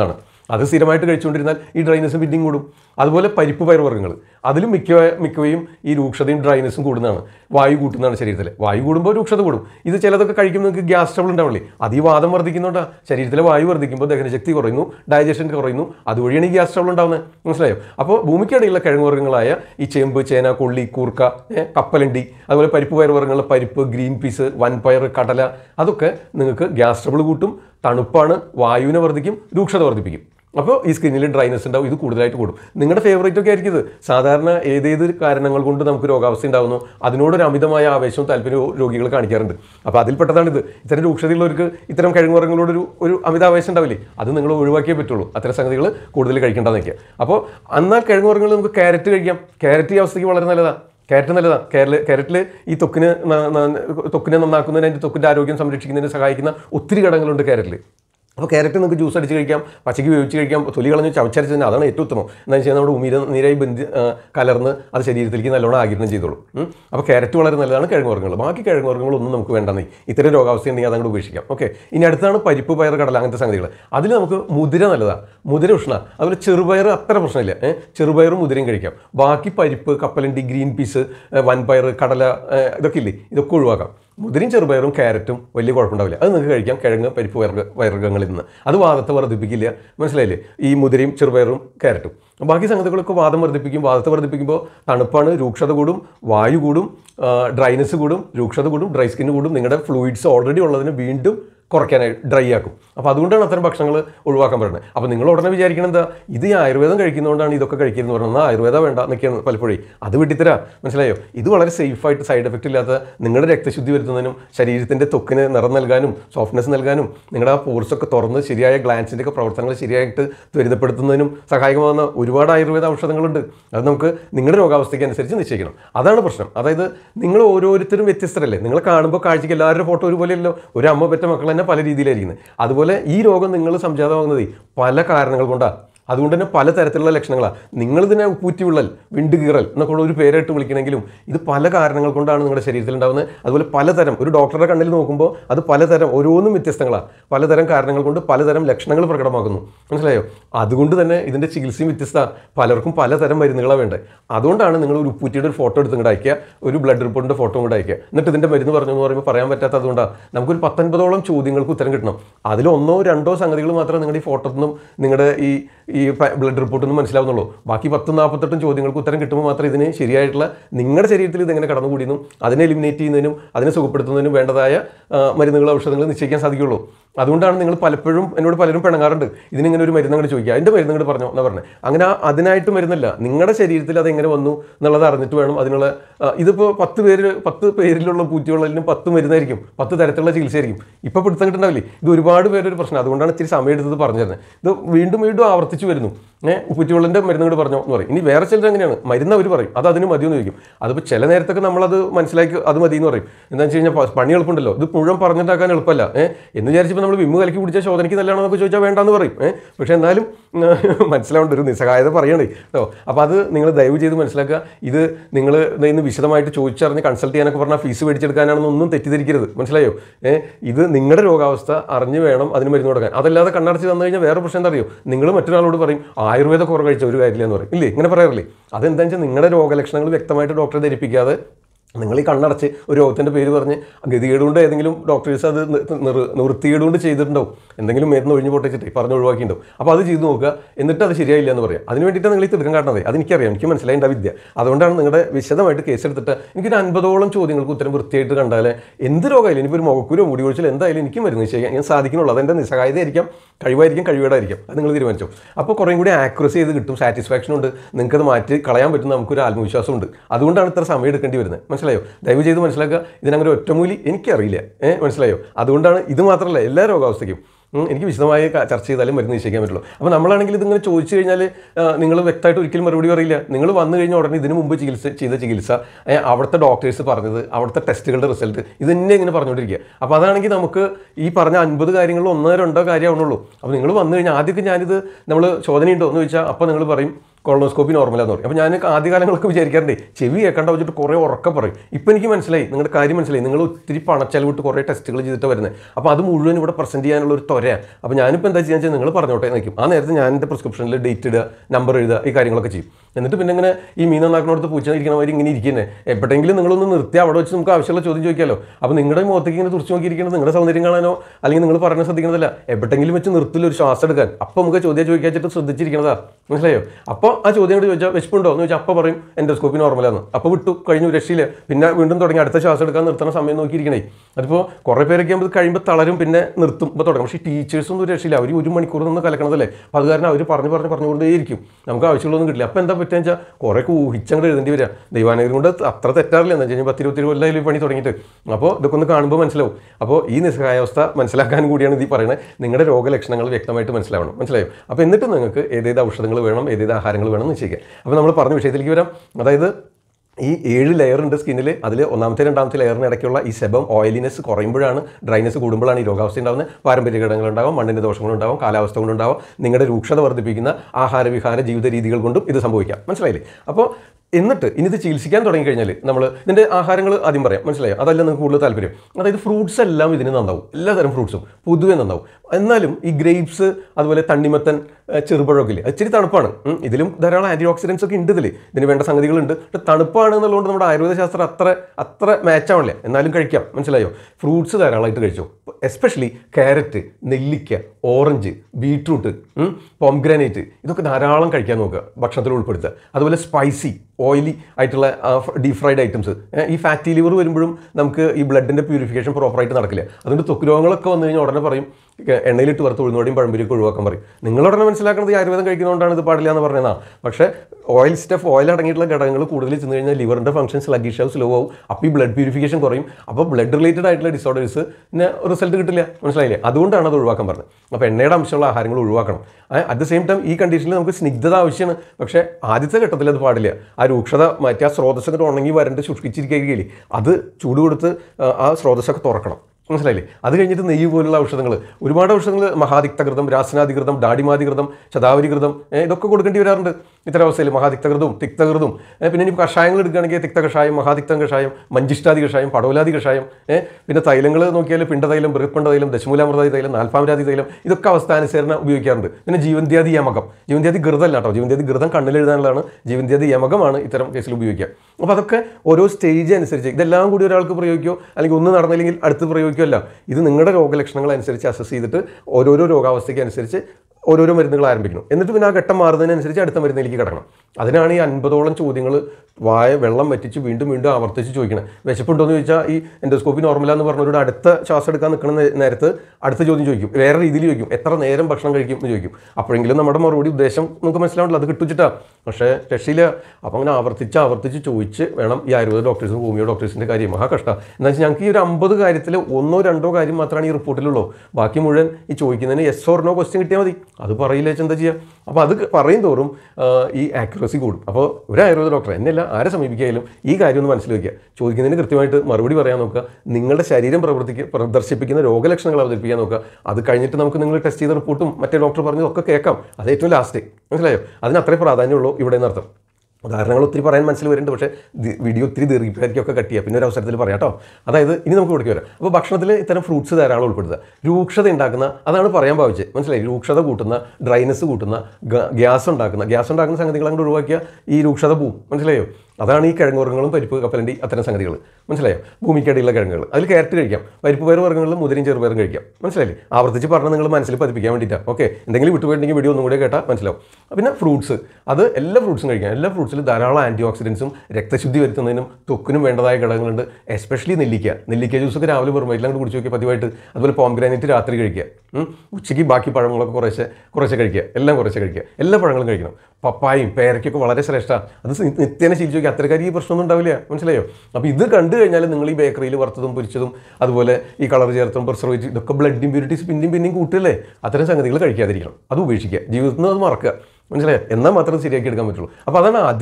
അത് സ്ഥിരമായിട്ട് കഴിച്ചുകൊണ്ടിരുന്നാൽ ഈ ഡ്രൈനസ് പിന്നെയും കൂടും അതുപോലെ പരിപ്പ് പയറുവർഗ്ഗങ്ങൾ അതിലും മിക്ക മിക്കവയും ഈ രൂക്ഷതയും ഡ്രൈനസും കൂടുന്നതാണ് വായു കൂട്ടുന്നതാണ് ശരീരത്തിൽ വായു കൂടുമ്പോൾ രൂക്ഷത കൂടും ഇത് ചിലതൊക്കെ കഴിക്കുമ്പോൾ നിങ്ങൾക്ക് ഗ്യാസ് ട്രബിൾ ഉണ്ടാവില്ലേ അത് ഈ വാദം വർദ്ധിക്കുന്നുണ്ടാ ശരീരത്തിലെ വായു വർദ്ധിക്കുമ്പോൾ ദഹനശക്തി കുറയുന്നു ഡൈജഷൻ കുറയുന്നു അതുവഴിയാണ് ഈ ഗ്യാസ് ട്രബിൾ ഉണ്ടാകുന്നത് മനസ്സിലായോ അപ്പോൾ ഭൂമിക്കടിയിലുള്ള കിഴങ്ങുവർഗ്ഗങ്ങളായ ഈ ചേമ്പ് ചേന കൊള്ളി കൂർക്ക ഏ, കപ്പലണ്ടി അതുപോലെ പരിപ്പ് പയറുവർഗ്ഗങ്ങളിലെ പരിപ്പ് ഗ്രീൻ പീസ് വൻപയർ കടല അതൊക്കെ നിങ്ങൾക്ക് ഗ്യാസ് ട്രബിൾ കൂട്ടും തണുപ്പാണ് വായുവിനെ വർദ്ധിക്കും രൂക്ഷത വർദ്ധിപ്പിക്കും അപ്പോൾ ഈ സ്കിന്നിൽ ഡ്രൈനസ് ഉണ്ടാവും ഇത് കൂടുതലായിട്ട് കൂടും നിങ്ങളുടെ ഫേവറേറ്റ് ഒക്കെ ആയിരിക്കും ഇത് സാധാരണ ഏതേത് കാരണങ്ങൾ കൊണ്ട് നമുക്ക് രോഗാവസ്ഥ ഉണ്ടാകുന്നു അതിനോടൊരു അമിതമായ ആവേശവും താല്പര്യവും രോഗികൾ കാണിക്കാറുണ്ട് അപ്പോൾ അതിൽപ്പെട്ടതാണിത് ഇത്തരം രൂക്ഷതയുള്ളവർക്ക് ഇത്തരം കിഴങ്ങുവർഗ്ഗങ്ങളോടൊരു ഒരു അമിതാവേശം ഉണ്ടാവില്ലേ അത് നിങ്ങൾ ഒഴിവാക്കിയേ പറ്റുള്ളൂ അത്തരം സംഗതികൾ കൂടുതൽ കഴിക്കേണ്ടതെന്ന് വയ്ക്കുക അപ്പോൾ എന്നാൽ കിഴങ്ങുവർഗ്ഗങ്ങൾ നമുക്ക് ക്യാരറ്റ് കഴിക്കാം ക്യാരറ്റ് ഈ അവസ്ഥയ്ക്ക് വളരെ നല്ലതാണ് ക്യാരറ്റ് നല്ലതാണ് കേരള ക്യാരറ്റിൽ ഈ ത്വക്കിന് ന- ന- ത്വക്കിനെ നന്നാക്കുന്നതിന് അതിൻ്റെ ത്വക്കിൻ്റെ ആരോഗ്യം സംരക്ഷിക്കുന്നതിന് സഹായിക്കുന്ന ഒത്തിരി ഘടകങ്ങളുണ്ട് ക്യാരറ്റിൽ അപ്പോൾ ക്യാരറ്റ് നിങ്ങൾക്ക് ജ്യൂസ് അടിച്ച് കഴിക്കാം പച്ചയ്ക്ക് വേവിച്ച് കഴിക്കാം തൊലി കളഞ്ഞ് ചവച്ചരച്ച് തന്നെ അതാണ് ഏറ്റവും ഉത്തമം എന്താ വെച്ചാൽ നമ്മുടെ ഉമീര നീരായി ബന്ധി ആ, കലർന്ന് അത് ശരീരത്തിലേക്ക് നല്ലോണം ആകിരണം ചെയ്തോളൂ ഉം. അപ്പോൾ ക്യാരറ്റ് വളരെ നല്ലതാണ് കിഴങ്ങുവർഗ്ഗങ്ങൾ ബാക്കി കിഴങ്ങുവർഗ്ഗങ്ങളൊന്നും നമുക്ക് വേണ്ടെന്നേ ഇത്തരം രോഗാവസ്ഥ ഉണ്ടെങ്കിൽ അതങ്ങോട്ട് ഉപേക്ഷിക്കാം ഓക്കെ ഇനി അടുത്താണ് പരിപ്പ് പയർ കടല അങ്ങനത്തെ സംഗതികൾ അതിൽ നമുക്ക് മുതിര നല്ലതാണ് മുതിര ഉഷ്ണ അതുപോലെ ചെറുപയർ അത്ര പ്രശ്നമില്ല ഏ? ചെറുപയറും മുതിരയും കഴിക്കാം ബാക്കി പരിപ്പ് കപ്പലണ്ടി ഗ്രീൻ പീസ് ഏ, വൻപയർ കടല ഏ, ഇതൊക്കെ ഇല്ലേ ഇതൊക്കെ ഒഴിവാക്കാം മുതിരയും ചെറുപയറും ക്യാരറ്റും വലിയ കുഴപ്പമുണ്ടാവില്ല അത് നിങ്ങൾക്ക് കഴിക്കാം കിഴങ്ങ് പരിപ്പ് വർഗ്ഗ വർഗ്ഗങ്ങളിൽ നിന്ന് അത് വാദത്തെ വർദ്ധിപ്പിക്കില്ല മനസ്സിലായില്ലേ ഈ മുതിരയും ചെറുപയറും ക്യാരറ്റും ബാക്കി സംഗതികളൊക്കെ വാദം വർദ്ധിപ്പിക്കും വാദത്തെ വർദ്ധിപ്പിക്കുമ്പോൾ തണുപ്പാണ് രൂക്ഷത കൂടും വായു കൂടും ഡ്രൈനസ് കൂടും രൂക്ഷത കൂടും ഡ്രൈ സ്കിൻ കൂടും നിങ്ങളുടെ ഫ്ലൂയിഡ്സ് ഓൾറെഡി ഉള്ളതിന് വീണ്ടും കുറയ്ക്കാനായി ഡ്രൈ ആക്കും അപ്പോൾ അതുകൊണ്ടാണ് അത്തരം ഭക്ഷണങ്ങൾ ഒഴിവാക്കാൻ പറയുന്നത് അപ്പോൾ നിങ്ങൾ ഉടനെ വിചാരിക്കണം എന്താ ഇത് ഈ ആയുർവേദം കഴിക്കുന്നതുകൊണ്ടാണ് ഇതൊക്കെ കഴിക്കുന്നത് പറഞ്ഞത് എന്നാൽ ആയുർവേദം വേണ്ട എന്നൊക്കെയാണ് പലപ്പോഴും അത് വിട്ടിത്തരാ മനസ്സിലായോ ഇത് വളരെ സേഫായിട്ട് സൈഡ് എഫക്റ്റ് ഇല്ലാത്ത നിങ്ങളുടെ രക്തശുദ്ധി വരുത്തുന്നതിനും ശരീരത്തിൻ്റെ ത്വക്കിന് നിറം നൽകാനും സോഫ്റ്റ്നെസ് നൽകാനും നിങ്ങളുടെ ആ പോർസൊക്കെ തുറന്ന് ശരിയായ ഗ്ലാൻസിൻ്റെ ഒക്കെ പ്രവർത്തനങ്ങൾ ശരിയായിട്ട് ത്വരിതപ്പെടുത്തുന്നതിനും സഹായകമാകുന്ന ഒരുപാട് ആയുർവേദ ഔഷധങ്ങളുണ്ട് അത് നമുക്ക് നിങ്ങളുടെ രോഗാവസ്ഥയ്ക്ക് അനുസരിച്ച് നിശ്ചയിക്കണം അതാണ് പ്രശ്നം അതായത് നിങ്ങൾ ഓരോരുത്തരും വ്യത്യസ്തരല്ലേ നിങ്ങൾ കാണുമ്പോൾ കാഴ്ചയ്ക്ക് എല്ലാവരുടെ ഫോട്ടോ ഒരുപോലെയല്ലോ ഒരു അമ്മ പെറ്റ മക്കൾ തന്നെ പല രീതിയിലായിരിക്കുന്നത് അതുപോലെ ഈ രോഗം നിങ്ങൾ സംജാതമാകുന്നത് പല കാരണങ്ങൾ കൊണ്ടാണ് അതുകൊണ്ട് തന്നെ പലതരത്തിലുള്ള ലക്ഷണങ്ങളാണ് നിങ്ങളിതിനെ ഉപ്പൂറ്റിവിള്ളൽ വിണ്ടുകീറൽ എന്നൊക്കെ ഉള്ള ഒരു പേരായിട്ട് വിളിക്കണമെങ്കിലും ഇത് പല കാരണങ്ങൾ കൊണ്ടാണ് നിങ്ങളുടെ ശരീരത്തിൽ ഉണ്ടാകുന്നത് അതുപോലെ പലതരം ഒരു ഡോക്ടറുടെ കണ്ണിൽ നോക്കുമ്പോൾ അത് പലതരം ഓരോന്നും വ്യത്യസ്തങ്ങളാണ് പലതരം കാരണങ്ങൾ കൊണ്ട് പലതരം ലക്ഷണങ്ങൾ പ്രകടമാക്കുന്നു മനസ്സിലായോ അതുകൊണ്ട് തന്നെ ഇതിൻ്റെ ചികിത്സയും വ്യത്യസ്ത പലർക്കും പലതരം മരുന്നുകളാണ് വേണ്ടത് അതുകൊണ്ടാണ് നിങ്ങൾ ഒരു ഉപ്പൂറ്റിയുടെ ഒരു ഫോട്ടോ എടുത്ത് ഇങ്ങോട്ട് അയക്കുക ഒരു ബ്ലഡ് റിപ്പോർട്ടിൻ്റെ ഫോട്ടോ ഇങ്ങോട്ട് അയക്കുക എന്നിട്ട് ഇതിൻ്റെ മരുന്ന് പറഞ്ഞു എന്ന് പറയുമ്പോൾ പറയാൻ പറ്റാത്തത് അതുകൊണ്ടാണ് നമുക്കൊരു പത്തൊൻപതോളം ചോദ്യങ്ങൾക്ക് ഉത്തരം കിട്ടണം അതിൽ ഒന്നോ രണ്ടോ സംഗതികൾ മാത്രമേ നിങ്ങളുടെ ഈ ഫോട്ടോയിൽ നിന്നും നിങ്ങളുടെ ഈ ഈ ബ്ലഡ് റിപ്പോർട്ടിൽ നിന്നും മനസ്സിലാവുന്നുള്ളൂ ബാക്കി പത്തും നാൽപ്പത്തെട്ടും ചോദ്യങ്ങൾക്ക് ഉത്തരം കിട്ടുമ്പോൾ മാത്രമേ ഇതിന് ശരിയായിട്ടുള്ള നിങ്ങളുടെ ശരീരത്തിൽ ഇതെങ്ങനെ കടന്നുകൂടിയെന്നും അതിനെ എലിമിനേറ്റ് ചെയ്യുന്നതിനും അതിനെ സുഖപ്പെടുത്തുന്നതിനും വേണ്ടതായ ആ, മരുന്നുകൾ ഔഷധങ്ങൾ നിശ്ചയിക്കാൻ സാധിക്കുള്ളൂ അതുകൊണ്ടാണ് നിങ്ങൾ പലപ്പോഴും എന്നോട് പലരും പിണങ്ങാറുണ്ട് ഇതിനിങ്ങനെ ഒരു മരുന്ന് അങ്ങോട്ട് ചോദിക്കുക അതിൻ്റെ മരുന്ന് അങ്ങോട്ട് പറഞ്ഞോ എന്നാ പറഞ്ഞത് അങ്ങനെ ആ- അതിനായിട്ട് മരുന്നല്ല നിങ്ങളുടെ ശരീരത്തിൽ അതെങ്ങനെ വന്നു എന്നുള്ളത് അറിഞ്ഞിട്ട് വേണം അതിനുള്ള ആ, ഇതിപ്പോൾ പത്ത് പേര് പത്ത് പേരിലുള്ള പൂറ്റിയുള്ളതിനും പത്ത് മരുന്നായിരിക്കും പത്ത് തരത്തിലുള്ള ചികിത്സയായിരിക്കും ഇപ്പോൾ പിടുത്തം കിട്ടുണ്ടാവില്ലേ ഇത് ഒരുപാട് പേരൊരു പ്രശ്നം അതുകൊണ്ടാണ് ഇത്തിരി സമയം എടുത്തത് പറഞ്ഞു തരുന്നത് ഇത് വീണ്ടും വീണ്ടും ആവർത്തിച്ച് വരുന്നു ഏഹ് ഉപ്പുറ്റിവെള്ളൻ്റെ മരുന്നുകൾ പറഞ്ഞോ എന്ന് പറയും ഇനി വേറെ ചിലർ എങ്ങനെയാണ് മരുന്ന് അവർ പറയും അത് അതിന് മതിയെന്ന് ചോദിക്കും അതിപ്പോൾ ചില നേരത്തൊക്കെ നമ്മളത് മനസ്സിലാക്കി അത് മതി എന്ന് പറയും എന്താണെന്ന് വെച്ച് കഴിഞ്ഞാൽ പ- പണി എളുപ്പമുണ്ടല്ലോ ഇത് മുഴുവൻ പറഞ്ഞിട്ടാക്കാൻ എളുപ്പമല്ല ഏഹ് എന്ന് വിചാരിച്ചപ്പോൾ നമ്മൾ വിമ്മ് കലക്കി പിടിച്ച ശോധനയ്ക്ക് നല്ലതാണോ എന്നൊക്കെ ചോദിച്ചാൽ വേണ്ടാന്ന് പറയും ഏഹ് പക്ഷേ എന്നാലും മനസ്സിലാവേണ്ട ഒരു നിസ്സഹായത പറയണേ കേട്ടോ അപ്പോൾ അത് നിങ്ങൾ ദയവ് ചെയ്ത് മനസ്സിലാക്കുക ഇത് നിങ്ങൾ ഇന്ന് വിശദമായിട്ട് ചോദിച്ചറിഞ്ഞ് കൺസൾട്ട് ചെയ്യാനൊക്കെ പറഞ്ഞാൽ ഫീസ് മേടിച്ചെടുക്കാനാണെന്നൊന്നും തെറ്റിദ്ധരിക്കരുത് മനസ്സിലായോ ഏഹ് ഇത് നിങ്ങളുടെ രോഗാവസ്ഥ അറിഞ്ഞ് വേണം അതിന് മരുന്ന് കൊടുക്കാൻ അതല്ലാതെ കണ്ണടച്ച് തന്നു കഴിഞ്ഞാൽ വേറെ പ്രശ്നം എന്താ അറിയോ നിങ്ങൾ മറ്റൊരാളോട് പറയും ആയുർവേദ കുറവ് കഴിച്ച ഒരു കാര്യമില്ല എന്ന് പറയും ഇല്ലേ ഇങ്ങനെ പറയാറില്ലേ അതെന്താ വെച്ചാൽ നിങ്ങളുടെ രോഗലക്ഷണങ്ങൾ വ്യക്തമായിട്ട് ഡോക്ടറെ ധരിപ്പിക്കാതെ നിങ്ങൾ ഈ കണ്ണടച്ച് ഒരു രോഗത്തിൻ്റെ പേര് പറഞ്ഞ് ഗതികേട് കൊണ്ട് ഏതെങ്കിലും ഡോക്ടേഴ്സ് അത് നി- നിർ- നിവൃത്തികേട് കൊണ്ട് ചെയ്തിട്ടുണ്ടാവും എന്തെങ്കിലും മരുന്ന് ഒഴിഞ്ഞു പൊട്ടിച്ചിട്ട് പറഞ്ഞ് ഒഴിവാക്കിയിട്ടുണ്ടാവും അപ്പോൾ അത് ചെയ്ത് നോക്കുക എന്നിട്ട് അത് ശരിയായില്ല എന്ന് പറയാം അതിന് വേണ്ടിയിട്ട് നിങ്ങൾ ഈ തിടുക്കം കാട്ടണത് അതെനിക്കറിയാം എനിക്ക് മനസ്സിലായി ആ വിദ്യ അതുകൊണ്ടാണ് നിങ്ങളുടെ വിശദമായിട്ട് കേസ് എടുത്തിട്ട് എനിക്കൊരു അൻപതോളം ചോദ്യങ്ങൾക്ക് ഉത്തരം വൃത്തിയായിട്ട് കണ്ടാൽ എന്ത് രോഗമായാലും ഇനിയിപ്പോൾ ഒരു മുഖക്കുരോ മുടി കൊഴിച്ചിൽ എന്തായാലും എനിക്ക് മരുന്ന് ചെയ്യാൻ ഞാൻ സാധിക്കുന്നുള്ളൂ അതെൻ്റെ നിസ്സഹായതയായിരിക്കാം കഴിവായിരിക്കും കഴിവേടായിരിക്കും അത് നിങ്ങൾ തീരുമാനിച്ചോ അപ്പോൾ കുറേ കൂടി ആക്യുറസി ചെയ്ത് കിട്ടും സാറ്റിസ്ഫാക്ഷൻ ഉണ്ട് നിങ്ങൾക്കത് മാറ്റി കളയാൻ പറ്റുന്ന നമുക്കൊരു ആത്മവിശ്വാസമുണ്ട് അതുകൊണ്ടാണ് ഇത്ര സമയം എടുക്കേണ്ടി വരുന്നത് മനസ്സിലായോ ദയവ് ചെയ്ത് മനസ്സിലാക്കുക ഇതിനങ്ങനെ ഒറ്റമൂലി എനിക്കറിയില്ല ഏഹ് മനസ്സിലായോ അതുകൊണ്ടാണ് ഇത് മാത്രമല്ല എല്ലാ രോഗാവസ്ഥയ്ക്കും ഉം, എനിക്ക് വിശദമായി ക- ചർച്ച ചെയ്താലും മരുന്ന് നിശ്ചയിക്കാൻ പറ്റുള്ളൂ അപ്പോൾ നമ്മളാണെങ്കിൽ ഇതിങ്ങനെ ചോദിച്ചു കഴിഞ്ഞാൽ നിങ്ങൾ വ്യക്തമായിട്ട് ഒരിക്കലും മറുപടി പറയില്ല നിങ്ങൾ വന്നു കഴിഞ്ഞ ഉടനെ ഇതിന് മുമ്പ് ചികിത്സ ചെയ്ത ചികിത്സ ഏ, അവിടുത്തെ ഡോക്ടേഴ്സ് പറഞ്ഞത് അവിടുത്തെ ടെസ്റ്റുകളുടെ റിസൾട്ട് ഇത് തന്നെ ഇങ്ങനെ പറഞ്ഞുകൊണ്ടിരിക്കുക അപ്പോൾ അതാണെങ്കിൽ നമുക്ക് ഈ പറഞ്ഞ അൻപത് കാര്യങ്ങളിൽ ഒന്നോ രണ്ടോ കാര്യമാവുന്നുള്ളൂ അപ്പോൾ നിങ്ങൾ വന്നു കഴിഞ്ഞാൽ ആദ്യമൊക്കെ ഞാനിത് നമ്മൾ ശോധനയുണ്ടോ എന്ന് ചോദിച്ചാൽ അപ്പോൾ നിങ്ങൾ പറയും കൊളോസ്കോപ്പി നോർമലാന്ന് പറയും അപ്പോൾ ഞാൻ ആദ്യകാലങ്ങളൊക്കെ വിചാരിക്കാറുണ്ട് ചെവി കേൾക്കേണ്ട വെച്ചിട്ട് കുറേ ഉറക്കം പറയും ഇപ്പം എനിക്ക് മനസ്സിലായി നിങ്ങളുടെ കാര്യം മനസ്സിലായി നിങ്ങൾ ഒത്തിരി പണച്ചെലവിട്ട് കുറേ ടെസ്റ്റുകൾ ചെയ്തിട്ട് വരുന്നത് അപ്പോൾ അത് മുഴുവൻ ഇവിടെ പ്രസൻറ്റ് ചെയ്യാനുള്ള ഒരു തൊരയാണ് അപ്പോൾ ഞാനിപ്പോൾ എന്താ ചെയ്യാന്ന് വെച്ചാൽ നിങ്ങൾ പറഞ്ഞോട്ടെ നിൽക്കും ആ നേരത്തെ ഞാൻ എൻ്റെ പ്രിസ്ക്രിപ്ഷനിൽ ഡേറ്റ് ഇടുക നമ്പർ എഴുതുക ഈ കാര്യങ്ങളൊക്കെ ചെയ്യും എന്നിട്ട് പിന്നെ ഇങ്ങനെ ഈ മീൻ നന്നാക്കണോടത്ത് പൂച്ച ഇരിക്കണ മാതിരി ഇങ്ങനെ ഇരിക്കുന്നത് എപ്പോഴെങ്കിലും നിങ്ങളൊന്ന് നിർത്തി അവിടെ വെച്ച് നമുക്ക് ആവശ്യമുള്ള ചോദ്യം ചോദിക്കാമല്ലോ അപ്പോൾ നിങ്ങളുടെ മുഖത്തേക്ക് ഇങ്ങനെ തുറച്ചു നോക്കിയിരിക്കുന്നത് നിങ്ങളുടെ സൗന്ദര്യം കാണാനോ അല്ലെങ്കിൽ നിങ്ങൾ പറഞ്ഞ ശ്രദ്ധിക്കുന്നതല്ല എപ്പോഴെങ്കിലും വെച്ച് നിർത്തില്ല ഒരു ശ്വാസം എടുക്കാൻ അപ്പോൾ നമുക്ക് ചോദ്യം ചോദിക്കാൻ വെച്ചിട്ട് ശ്രദ്ധിച്ചിരിക്കുന്നതാ മനസ്സിലായോ അപ്പോൾ ആ ചോദ്യം കൂടി ചോദിച്ചാൽ വിശപ്പുണ്ടോ എന്ന് ചോദിച്ചാൽ അപ്പോൾ പറയും എൻഡോസ്കോപ്പി നോർമലാന്ന് അപ്പോൾ വിട്ടു കഴിഞ്ഞു രക്ഷയില്ല പിന്നെ വീണ്ടും തുടങ്ങി അടുത്ത ശ്വാസം എടുക്കാൻ നിർത്തണ സമയം നോക്കിയിരിക്കണേ അതിപ്പോൾ കുറേ പേരൊക്കെ ആകുമ്പോൾ കഴിയുമ്പോൾ തളരും പിന്നെ നിർത്തും ഇപ്പോൾ തുടങ്ങും പക്ഷേ ടീച്ചേഴ്സൊന്നും ഒരു രക്ഷയില്ല അവർ ഒരു മണിക്കൂർ നിന്ന് കലക്കണതല്ലേ അപ്പോൾ അത് കാരണം അവർ പറഞ്ഞ് പറഞ്ഞ് പറഞ്ഞുകൊണ്ടേയിരിക്കും നമുക്ക് ആവശ്യമുള്ളതൊന്നും കിട്ടില്ല അപ്പോൾ എന്താ പറ്റുക വെച്ചാൽ കുറേ ഊഹിച്ചങ്ങോട്ട് എഴുതേണ്ടി വരിക ദൈവാനുഗ്രഹം കൊണ്ട് അത്ര തെറ്റാറില്ല എന്താ വെച്ച് കഴിഞ്ഞാൽ പത്ത് ഇരുപത്തി കൊല്ലം ഈ പണി തുടങ്ങിയിട്ട് അപ്പോൾ ഇതൊക്കെ ഒന്ന് കാണുമ്പോൾ മനസ്സിലാവും അപ്പോൾ ഈ നിസ്സഹായാവസ്ഥ മനസ്സിലാക്കാൻ കൂടിയാണ് ഇത് ഈ പറയുന്നത് നിങ്ങളുടെ രോഗലക്ഷണങ്ങൾ വ്യക്തമായിട്ട് മനസ്സിലാവണം മനസ്സിലായോ അപ്പോൾ എന്നിട്ട് നിങ്ങൾക്ക് ഏതേത് ഔഷധങ്ങൾ വേണം ഏതേത് ആഹാരങ്ങൾ വേണം എന്ന് നിശ്ചയിക്കുക അപ്പോൾ നമ്മൾ പറഞ്ഞ വിഷയത്തിലേക്ക് വരാം അതായത് ഈ ഏഴ് ലെയർ ഉണ്ട് സ്കിന്നിൽ അതിൽ ഒന്നാമത്തെ രണ്ടാമത്തെ ലെയറിന് ഇടയ്ക്കുള്ള ഈ സെബം ഓയിലിനെസ് കുറയുമ്പോഴാണ് ഡ്രൈനെസ് കൂടുമ്പോഴാണ് ഈ രോഗാവസ്ഥ ഉണ്ടാകുന്നത് പാരമ്പര്യ ഘടകങ്ങളുണ്ടാവും മണ്ണിൻ്റെ ദോഷങ്ങളുണ്ടാവും കാലാവസ്ഥ കൊണ്ടുണ്ടാവും നിങ്ങളുടെ രൂക്ഷത വർദ്ധിപ്പിക്കുന്ന ആഹാരവിഹാര ജീവിത രീതികൾ കൊണ്ടും ഇത് സംഭവിക്കാം മനസ്സിലായില്ലേ അപ്പോൾ എന്നിട്ട് ഇനി ഇത് ചികിത്സിക്കാൻ തുടങ്ങിക്കഴിഞ്ഞാൽ നമ്മൾ ഇതിൻ്റെ ആഹാരങ്ങൾ ആദ്യം പറയാം മനസ്സിലായോ അതല്ല നിങ്ങൾക്ക് കൂടുതൽ താല്പര്യം അതായത് ഫ്രൂട്ട്സ് എല്ലാം ഇതിന് നന്നാവും എല്ലാ തരം ഫ്രൂട്ട്സും പൊതുവെ നന്നാവും എന്നാലും ഈ ഗ്രേപ്സ് അതുപോലെ തണ്ണിമത്തൻ ഏഹ് ചെറുപഴമൊക്കെ ഇല്ലേ അത് ഇച്ചിരി തണുപ്പാണ് ഉം. ഇതിലും ധാരാളം ആൻറ്റി ഓക്സിഡൻസ് ഒക്കെ ഉണ്ട് ഇതിൽ ഇതിന് വേണ്ട സംഗതികളുണ്ട് പക്ഷേ തണുപ്പാണ് എന്നുള്ളതുകൊണ്ട് നമ്മുടെ ആയുർവേദ ശാസ്ത്രം അത്ര അത്ര മാച്ചാവണില്ല എന്നാലും കഴിക്കാം മനസ്സിലായോ ഫ്രൂട്ട്സ് ധാരാളമായിട്ട് കഴിച്ചു എസ്പെഷ്യലി ക്യാരറ്റ് നെല്ലിക്ക ഓറഞ്ച് ബീട്രൂട്ട് പോംഗ്രാനൈറ്റ് ഇതൊക്കെ ധാരാളം കഴിക്കാൻ നോക്കുക ഭക്ഷണത്തിൽ ഉൾപ്പെടുത്തുക അതുപോലെ സ്പൈസി ഓയിലി ആയിട്ടുള്ള ഡീപ് ഫ്രൈഡ് ഐറ്റംസ് ഈ ഫാറ്റി ലിവർ വരുമ്പോഴും നമുക്ക് ഈ ബ്ലഡിൻ്റെ പ്യൂരിഫിക്കേഷൻ പ്രോപ്പറായിട്ട് നടക്കില്ല അതുകൊണ്ട് ത്വക്ക് രോഗങ്ങളൊക്കെ വന്നു കഴിഞ്ഞാൽ ഉടനെ പറയും "ക- എണ്ണയിലിട്ട് വറുത്ത് ഉഴുന്നോടിയും പഴമ്പരിയൊക്കെ ഒഴിവാക്കാൻ പറയും നിങ്ങൾ ഉടനെ മനസ്സിലാക്കുന്നത് ഈ ആയുർവേദം കഴിക്കുന്നതുകൊണ്ടാണ് ഇത് പാടില്ല എന്ന് പറഞ്ഞതാണ് പക്ഷേ ഓയിൽ സ്റ്റഫ് ഓയിൽ അടങ്ങിയിട്ടുള്ള ഘടകങ്ങൾ കൂടുതൽ ചെന്ന് കഴിഞ്ഞാൽ ലിവറിൻ്റെ ഫംഗ്ഷൻ സ്ലഗിഷ് ആവും സ്ലോ ആവും അപ്പോൾ ഈ ബ്ലഡ് പ്യൂരിഫിക്കേഷൻ കുറയും അപ്പോൾ ബ്ലഡ് റിലേറ്റഡ് ആയിട്ടുള്ള ഡിസോർഡേഴ്സ് റിസൾട്ട് കിട്ടില്ല മനസ്സിലായില്ലേ അതുകൊണ്ടാണ് അത് ഒഴിവാക്കാൻ പറഞ്ഞത് അപ്പോൾ എണ്ണയുടെ അംശമുള്ള ആഹാരങ്ങൾ ഒഴിവാക്കണം അറ്റ് ദ സെയിം ടൈം ഈ കണ്ടീഷനിൽ നമുക്ക് സ്നിഗ്ധത ആവശ്യമാണ് പക്ഷേ ആദ്യത്തെ ഘട്ടത്തിൽ അത് പാടില്ല ആ രൂക്ഷത മാറ്റി ആ സ്രോതസ്സൊക്കെ ഉണങ്ങി വരണ്ട് ശുഷ്കിച്ചിരിക്കുകയില്ലേ അത് ചൂട് കൊടുത്ത് ആ, ആ സ്രോതസ്സൊക്കെ തുറക്കണം മനസ്സിലായില്ലേ അത് കഴിഞ്ഞിട്ട് നെയ്യ് പോലുള്ള ഔഷധങ്ങൾ ഒരുപാട് ഔഷധങ്ങൾ മഹാദിക്തകൃതം രാസനാധികൃതം ഡാഡിമാതികൃതം ശതാവരികൃതം ഏ, ഇതൊക്കെ കൊടുക്കേണ്ടി വരാറുണ്ട് ഇത്തരം അവസ്ഥയിൽ മഹാദിക്തകൃതവും തിക്തകൃതവും ഏ, പിന്നെ ഇനി കഷായങ്ങൾ എടുക്കുകയാണെങ്കിൽ തിക്ത കഷായം മഹാദിക്തം കഷായം മഞ്ചിഷ്ടാദി കഷായം പടവലാദി കഷായം ഏ, പിന്നെ തൈലങ്ങൾ നോക്കിയാൽ പിണ്ടതൈലം ബൃഹത്പണ്ട തൈലം ദശമൂലാമൃതാദി തൈലം നാൽപ്പാമരാതി തൈലം ഇതൊക്കെ അവസ്ഥാനുസരണം ഉപയോഗിക്കാറുണ്ട് പിന്നെ ജീവന്ത്യാദി യമകം ജീവന്ത്യാദി ഘൃതമല്ല കേട്ടോ ജീവന്ത്യാദി ഘൃതം കണ്ണിലെഴുതാനുള്ളതാണ് ജീവന്ത്യാദി യമകമാണ് ഇത്തരം കേസിൽ ഉപയോഗിക്കുക അപ്പോൾ അതൊക്കെ ഓരോ സ്റ്റേജ് അനുസരിച്ച് ഇതെല്ലാം കൂടി ഒരാൾക്ക് പ്രയോഗിക്കുകയോ അല്ലെങ്കിൽ ഒന്ന് നടന്നില്ലെങ്കിൽ അടുത്ത് പ്രയോഗിക്കുകയോ അല്ല ഇത് നിങ്ങളുടെ രോഗലക്ഷണങ്ങൾ അനുസരിച്ച് അസസ് ചെയ്തിട്ട് ഓരോരോ രോഗാവസ്ഥയ്ക്ക് അനുസരിച്ച് ഓരോരോ മരുന്നുകൾ ആരംഭിക്കണം എന്നിട്ട് പിന്നെ ആ ഘട്ടം മാറുന്നതിനനുസരിച്ച് അടുത്ത മരുന്നിലേക്ക് കിടക്കണം അതിനാണ് ഈ അൻപതോളം ചോദ്യങ്ങൾ വായ വെള്ളം വറ്റിച്ച് വീണ്ടും വീണ്ടും ആവർത്തിച്ച് ചോദിക്കണം വിശപ്പുണ്ടോ എന്ന് ചോദിച്ചാൽ ഈ എൻഡോസ്കോപ്പി നോർമല എന്ന് പറഞ്ഞവരോട് അടുത്ത ശ്വാസം എടുക്കാൻ നിൽക്കുന്ന നേ- നേരത്ത് അടുത്ത ചോദ്യം ചോദിക്കും വേറെ രീതിയിൽ ചോദിക്കും എത്ര നേരം ഭക്ഷണം കഴിക്കും എന്ന് ചോദിക്കും അപ്പോഴെങ്കിലും നമ്മുടെ മറുപടി ഉദ്ദേശം നമുക്ക് മനസ്സിലാവണ്ടല്ലോ അത് കിട്ടുച്ചിട്ടാ പക്ഷേ രക്ഷയില്ല അപ്പോൾ അങ്ങനെ ആവർത്തിച്ച് ആവർത്തിച്ച് ചോദിച്ച് വേണം ഈ ആയുർവേദ ഡോക്ടേഴ്സും ഹോമിയോ ഡോക്ടേഴ്സിൻ്റെ കാര്യം മഹാ കഷ്ടം എന്താ വെച്ചാൽ ഞങ്ങൾക്ക് ഈ ഒരു അമ്പത് കാര്യത്തിൽ ഒന്നോ രണ്ടോ കാര്യം മാത്രമാണ് ഈ റിപ്പോർട്ടിലുള്ളൂ ബാക്കി മുഴുവൻ ഈ ചോദിക്കുന്നതിന് യെസ് ഓർ നോ ക്വസ്റ്റ്യൻ കിട്ടിയാൽ മതി അത് പറയില്ല വെച്ചാൽ എന്താ ചെയ്യുക അപ്പോൾ അത് പറയും തോറും ആ, ഈ ആക്യുറസി കൂടും അപ്പോൾ ഒരു ആയുർവേദ ഡോക്ടർ എന്നല്ല ആരെ സമീപിക്കായാലും ഈ കാര്യം ഒന്ന് മനസ്സിൽ വയ്ക്കുക ചോദിക്കുന്നതിന് കൃത്യമായിട്ട് മറുപടി പറയാൻ നോക്കുക നിങ്ങളുടെ ശരീരം പ്രവർത്തിക്ക പ്രദർശിപ്പിക്കുന്ന രോഗലക്ഷണങ്ങൾ അവതരിപ്പിക്കാൻ നോക്കുക അത് കഴിഞ്ഞിട്ട് നമുക്ക് നിങ്ങൾ ടെസ്റ്റ് ചെയ്ത റിപ്പോർട്ടും മറ്റേ ഡോക്ടർ പറഞ്ഞതൊക്കെ കേൾക്കാം അത് ഏറ്റവും ലാസ്റ്റ് മനസ്സിലായോ അതിന് അത്രേ പ്രാധാന്യമുള്ളൂ ഇവിടെ നിന്ന് അർത്ഥം ഉദാഹരണങ്ങൾ ഒത്തിരി പറയാൻ മനസ്സിൽ വരുന്നുണ്ട് പക്ഷേ ദി- വീഡിയോ ഒത്തിരി ദീർഘിപ്പിക്കാതിരിക്കൊക്കെ കട്ട് ചെയ്യുക പിന്നെ ഒരു അവസരത്തിൽ പറയാം കേട്ടോ അതായത് ഇനി നമുക്ക് ഇവിടേക്ക് വരാം അപ്പോൾ ഭക്ഷണത്തിൽ ഇത്തരം ഫ്രൂട്ട്സ് ധാരാളം ഉൾപ്പെടുത്തുക രൂക്ഷത ഉണ്ടാക്കുന്ന അതാണ് പറയാൻ ഭാവിച്ചത് മനസ്സിലായി രൂക്ഷത കൂട്ടുന്ന ഡ്രൈനസ് കൂട്ടുന്ന ഗ്യാസ് ഉണ്ടാക്കുന്ന ഗ്യാസ് ഉണ്ടാക്കുന്ന സംഗതികൾ അങ്ങോട്ട് ഒഴിവാക്കിയാൽ ഈ രൂക്ഷത പോവും മനസ്സിലായോ അതാണ് ഈ കിഴങ്ങുവർഗ്ഗങ്ങളും പരിപ്പ് കപ്പലണ്ടി അത്തരം സംഗതികൾ മനസ്സിലായോ ഭൂമിക്കടിയുള്ള കിഴങ്ങുകൾ അതിൽ ക്യാരറ്റ് കഴിക്കാം പരിപ്പ് പയർ വർഗ്ഗങ്ങളിലും മുതിരയും ചെറുപയറും കഴിക്കാം മനസ്സിലായില്ലേ ആവർത്തിച്ച് പറഞ്ഞ് നിങ്ങൾ മനസ്സിൽ പതിപ്പിക്കാൻ വേണ്ടിയിട്ടാണ് ഓക്കെ എന്തെങ്കിലും വിട്ടുപോയിട്ടുണ്ടെങ്കിൽ വീഡിയോ ഒന്നും കൂടെ കേട്ടാൽ മനസ്സിലാവും പിന്നെ ഫ്രൂട്ട്സ് അത് എല്ലാ ഫ്രൂട്ട്സും കഴിക്കാം എല്ലാ ഫ്രൂട്ട്സിലും ധാരാളം ആൻറ്റി ഓക്സിഡൻസും രക്തശുദ്ധി വരുത്തുന്നതിനും ത്വക്കിനും വേണ്ടതായ ഘടകങ്ങളുണ്ട് എസ്പെഷ്യലി നെല്ലിക്ക നെല്ലിക്ക ജ്യൂസൊക്കെ രാവിലെ വെറും വയറ്റിലും കൂടി കുടിച്ച് നോക്കിയാൽ പതിവായിട്ട് അതുപോലെ പോംഗ്രാനൈറ്റ് രാത്രി കഴിക്കുക ഉം. ഉച്ചയ്ക്ക് ബാക്കി പഴങ്ങളൊക്കെ കുറേശ്ശെ കുറേശ്ശെ കഴിക്കുക എല്ലാം കുറേശ്ശെ കഴിക്കുക എല്ലാ പഴങ്ങളും കഴിക്കണം പപ്പായും പേരയ്ക്കൊക്കെ വളരെ ശ്രേഷ്ഠമാണ് അത് നി- നിത്യേന ശീലിച്ച് നോക്കി അത്തരക്കാരി ഈ പ്രശ്നമൊന്നും ഉണ്ടാവില്ല മനസ്സിലായോ അപ്പോൾ ഇത് കണ്ടു കഴിഞ്ഞാൽ നിങ്ങൾ ഈ ബേക്കറിയിൽ വറുത്തതും പൊരിച്ചതും അതുപോലെ ഈ കളർ ചേർത്തും പ്രിസർവേറ്റീവ് ഇതൊക്കെ ബ്ലഡ് ഇമ്പ്യൂരിറ്റീസ് പിന്നെയും പിന്നെയും കൂട്ടില്ലേ അത്തരം സംഗതികൾ കഴിക്കാതിരിക്കണം അത് ഉപേക്ഷിക്കുക ജീവിതത്തിൽ നിന്ന് അത് മറക്കുക മനസ്സിലായോ എന്നാൽ മാത്രമേ ശരിയാക്കി എടുക്കാൻ പറ്റുള്ളൂ അപ്പോൾ അതാണ് ആദ്യപടി